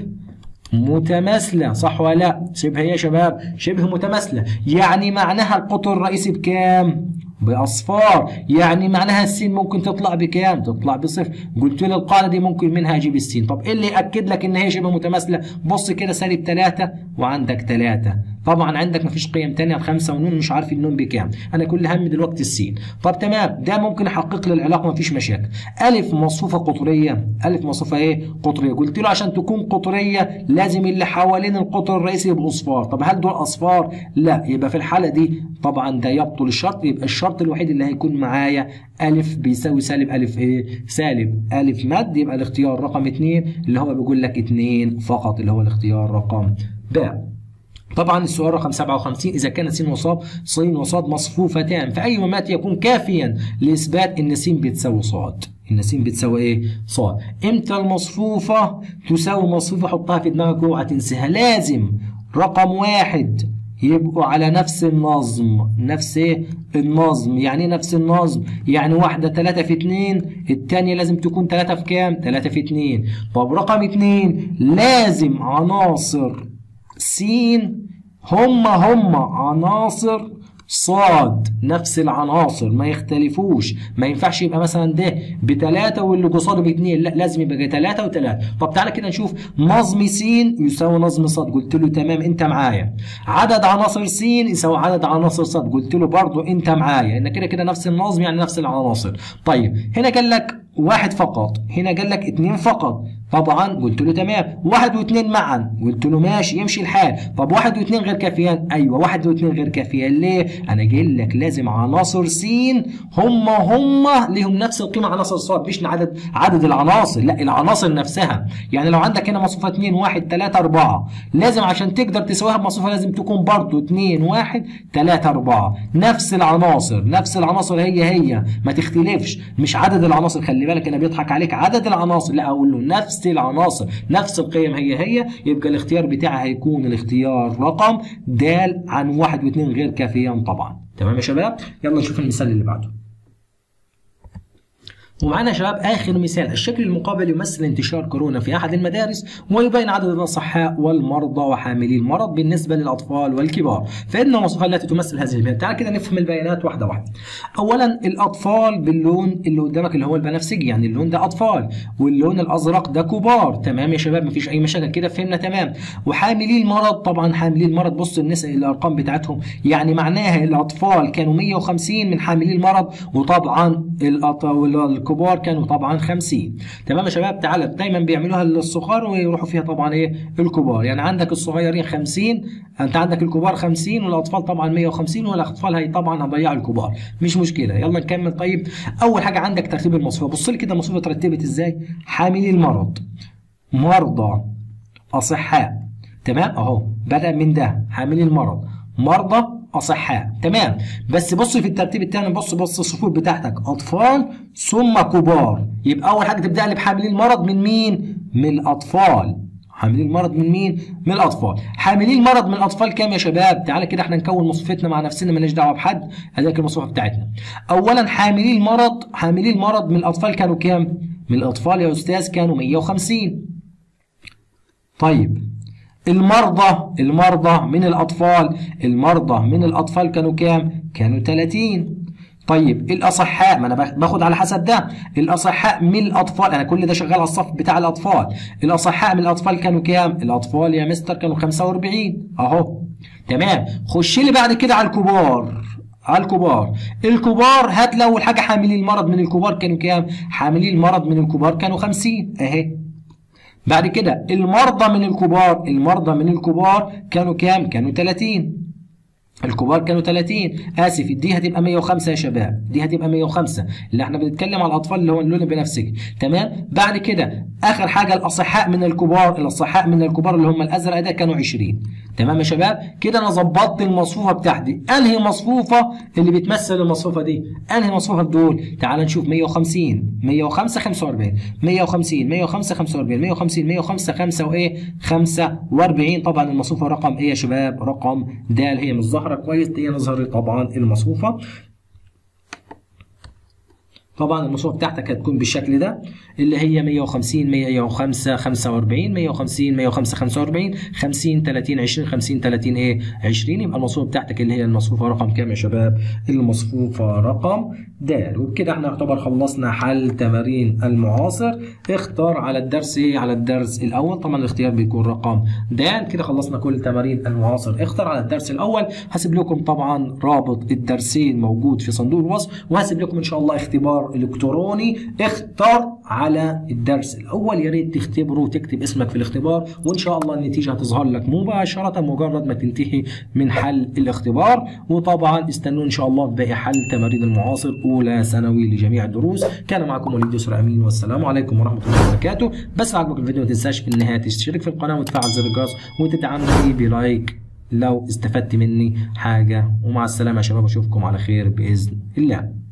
متماثلة صح ولا لا؟ شبه ايه يا شباب؟ شبه متماثلة، يعني معناها القطر الرئيسي بكام؟ بأصفار، يعني معناها السين ممكن تطلع بكام؟ تطلع بصفر، قلت لي القاعدة دي ممكن منها أجيب السين، طب إيه اللي يأكد لك إن هي شبه متماثلة؟ بص كده سالب 3 وعندك 3 طبعا عندك مفيش قيم تانية الخمسة ونون مش عارف النون بكام انا كل همي دلوقتي السين طب تمام ده ممكن احقق لي العلاقه مفيش مشاكل الف مصفوفه قطريه الف مصفوفه ايه قطريه قلت له عشان تكون قطريه لازم اللي حوالين القطر الرئيسي يبقوا اصفار طب هل دول اصفار لا يبقى في الحاله دي طبعا ده يبطل الشرط يبقى الشرط الوحيد اللي هيكون معايا ألف بيساوي سالب ألف إيه؟ سالب ألف مد يبقى الاختيار رقم اتنين اللي هو بيقول لك اتنين فقط اللي هو الاختيار رقم باء. طبعا السؤال رقم 57 إذا كانت س وصاد ص وصاد مصفوفتان فأي مات يكون كافيا لإثبات إن س بتساوي صاد إن س بتساوي إيه؟ صاد إمتى المصفوفة تساوي مصفوفة حطها في دماغك اوعى تنساها لازم رقم واحد يبقوا على نفس النظم نفس ايه النظم يعني ايه نفس النظم يعني واحدة تلاتة في اتنين التانية لازم تكون تلاتة في كام تلاتة في اتنين طب رقم اتنين لازم عناصر س هم هم عناصر صاد نفس العناصر ما يختلفوش ما ينفعش يبقى مثلا ده بتلاتة واللي قصاده باتنين لا لازم يبقى تلاتة وتلاتة طب تعالى كده نشوف نظم س يساوي نظم صاد قلت له تمام انت معايا عدد عناصر س يساوي عدد عناصر صاد قلت له برضه انت معايا ان كده كده نفس النظم يعني نفس العناصر طيب هنا قال لك واحد فقط هنا قال لك اتنين فقط طبعا قلت له تمام واحد واثنين معا قلت له ماشي يمشي الحال طب واحد واثنين غير كافيان ايوه واحد واثنين غير كافيان ليه انا قايل لك لازم عناصر س هم هم ليهم نفس القيمه عناصر ص مش عدد عدد العناصر لا العناصر نفسها يعني لو عندك هنا مصفوفه 2 1 3 4 لازم عشان تقدر تساويها بمصفوفه لازم تكون برضه 2 1 3 4 نفس العناصر نفس العناصر هي هي ما تختلفش مش عدد العناصر خلي بالك انا بيضحك عليك عدد العناصر لا اقول له نفس العناصر نفس القيم هي هي يبقى الاختيار بتاعي هيكون الاختيار رقم د عن واحد واثنين غير كافيان طبعا تمام يا شباب يلا نشوف المثال اللي بعده ومعانا يا شباب اخر مثال الشكل المقابل يمثل انتشار كورونا في احد المدارس ويبين عدد الاصحاء والمرضى وحاملي المرض بالنسبه للاطفال والكبار فان المواصفات التي تمثل هذه البيانات تعال كده نفهم البيانات واحده واحده اولا الاطفال باللون اللي قدامك اللي هو البنفسجي يعني اللون ده اطفال واللون الازرق ده كبار تمام يا شباب مفيش اي مشاكل كده فهمنا تمام وحاملي المرض طبعا حاملي المرض بص الناس الارقام بتاعتهم يعني معناها الاطفال كانوا 150 من حاملي المرض وطبعا الأط... الكبار كانوا طبعا 50 تمام يا شباب تعالى دايما بيعملوها للصغار ويروحوا فيها طبعا ايه الكبار يعني عندك الصغيرين 50 انت عندك الكبار 50 والاطفال طبعا 150 والاطفال هي طبعا هتضيعوا الكبار مش مشكله يلا نكمل طيب اول حاجه عندك ترتيب المصفوفه بص لي كده المصفوفه اترتبت ازاي حاملي المرض مرضى اصحاء تمام اهو بدا من ده حاملي المرض مرضى اصحاء تمام بس بص في الترتيب الثاني بص بص الصفوف بتاعتك اطفال ثم كبار يبقى اول حاجه تبدا لي بحاملين المرض من مين من الاطفال حاملين المرض من مين؟ من الاطفال. حاملين المرض من الاطفال كام يا شباب؟ تعالى كده احنا نكون مصفوفتنا مع نفسنا مالناش دعوه بحد، اديك المصفوفه بتاعتنا. اولا حاملين المرض، حاملين المرض من الاطفال كانوا كام؟ من الاطفال يا استاذ كانوا 150. طيب المرضى المرضى من الأطفال المرضى من الأطفال كانوا كام؟ كانوا 30 طيب الأصحاء ما أنا باخد على حسب ده الأصحاء من الأطفال أنا كل ده شغال على الصف بتاع الأطفال الأصحاء من الأطفال كانوا كام؟ الأطفال يا مستر كانوا 45 أهو تمام خش لي بعد كده على الكبار على الكبار الكبار هات لي أول حاجة حاملين المرض من الكبار كانوا كام؟ حاملين المرض من الكبار كانوا 50 أهي بعد كده المرضى من الكبار المرضى من الكبار كانوا كام؟ كانوا 30 الكبار كانوا 30 اسف دي هتبقى 105 يا شباب دي هتبقى 105 اللي احنا بنتكلم على الاطفال اللي هو اللون البنفسجي تمام بعد كده اخر حاجه الاصحاء من الكبار الاصحاء من الكبار اللي هم الازرق ده كانوا 20 تمام يا شباب كده انا ظبطت المصفوفه بتاعتي انهي مصفوفه اللي بتمثل المصفوفه دي انهي مصفوفه دول تعال نشوف 150 105 45 150 105 45 150 105 5 وايه 45 طبعا المصفوفه رقم ايه يا شباب رقم د هي مش ظاهره كويس دي نظهر طبعا المصفوفه طبعا المصفوفه بتاعتك هتكون بالشكل ده اللي هي 150 105 45 150 105 45 50 30 20 50 30 ايه 20 يبقى المصفوفه بتاعتك اللي هي المصفوفه رقم كام يا شباب المصفوفه رقم د وبكده احنا نعتبر خلصنا حل تمارين المعاصر اختار على الدرس ايه على الدرس الاول طبعا الاختيار بيكون رقم د كده خلصنا كل تمارين المعاصر اختار على الدرس الاول هسيب لكم طبعا رابط الدرسين موجود في صندوق الوصف وهسيب لكم ان شاء الله اختبار الكتروني اختار على الدرس الاول يا ريت تختبره وتكتب اسمك في الاختبار وان شاء الله النتيجه هتظهر لك مباشره مجرد ما تنتهي من حل الاختبار وطبعا استنوا ان شاء الله في باقي حل تمارين المعاصر اولى ثانوي لجميع الدروس كان معكم وليد يسرى امين والسلام عليكم ورحمه الله وبركاته بس لو عجبك الفيديو ما تنساش في النهايه تشترك في القناه وتفعل زر الجرس وتدعمني بلايك لو استفدت مني حاجه ومع السلامه يا شباب اشوفكم على خير باذن الله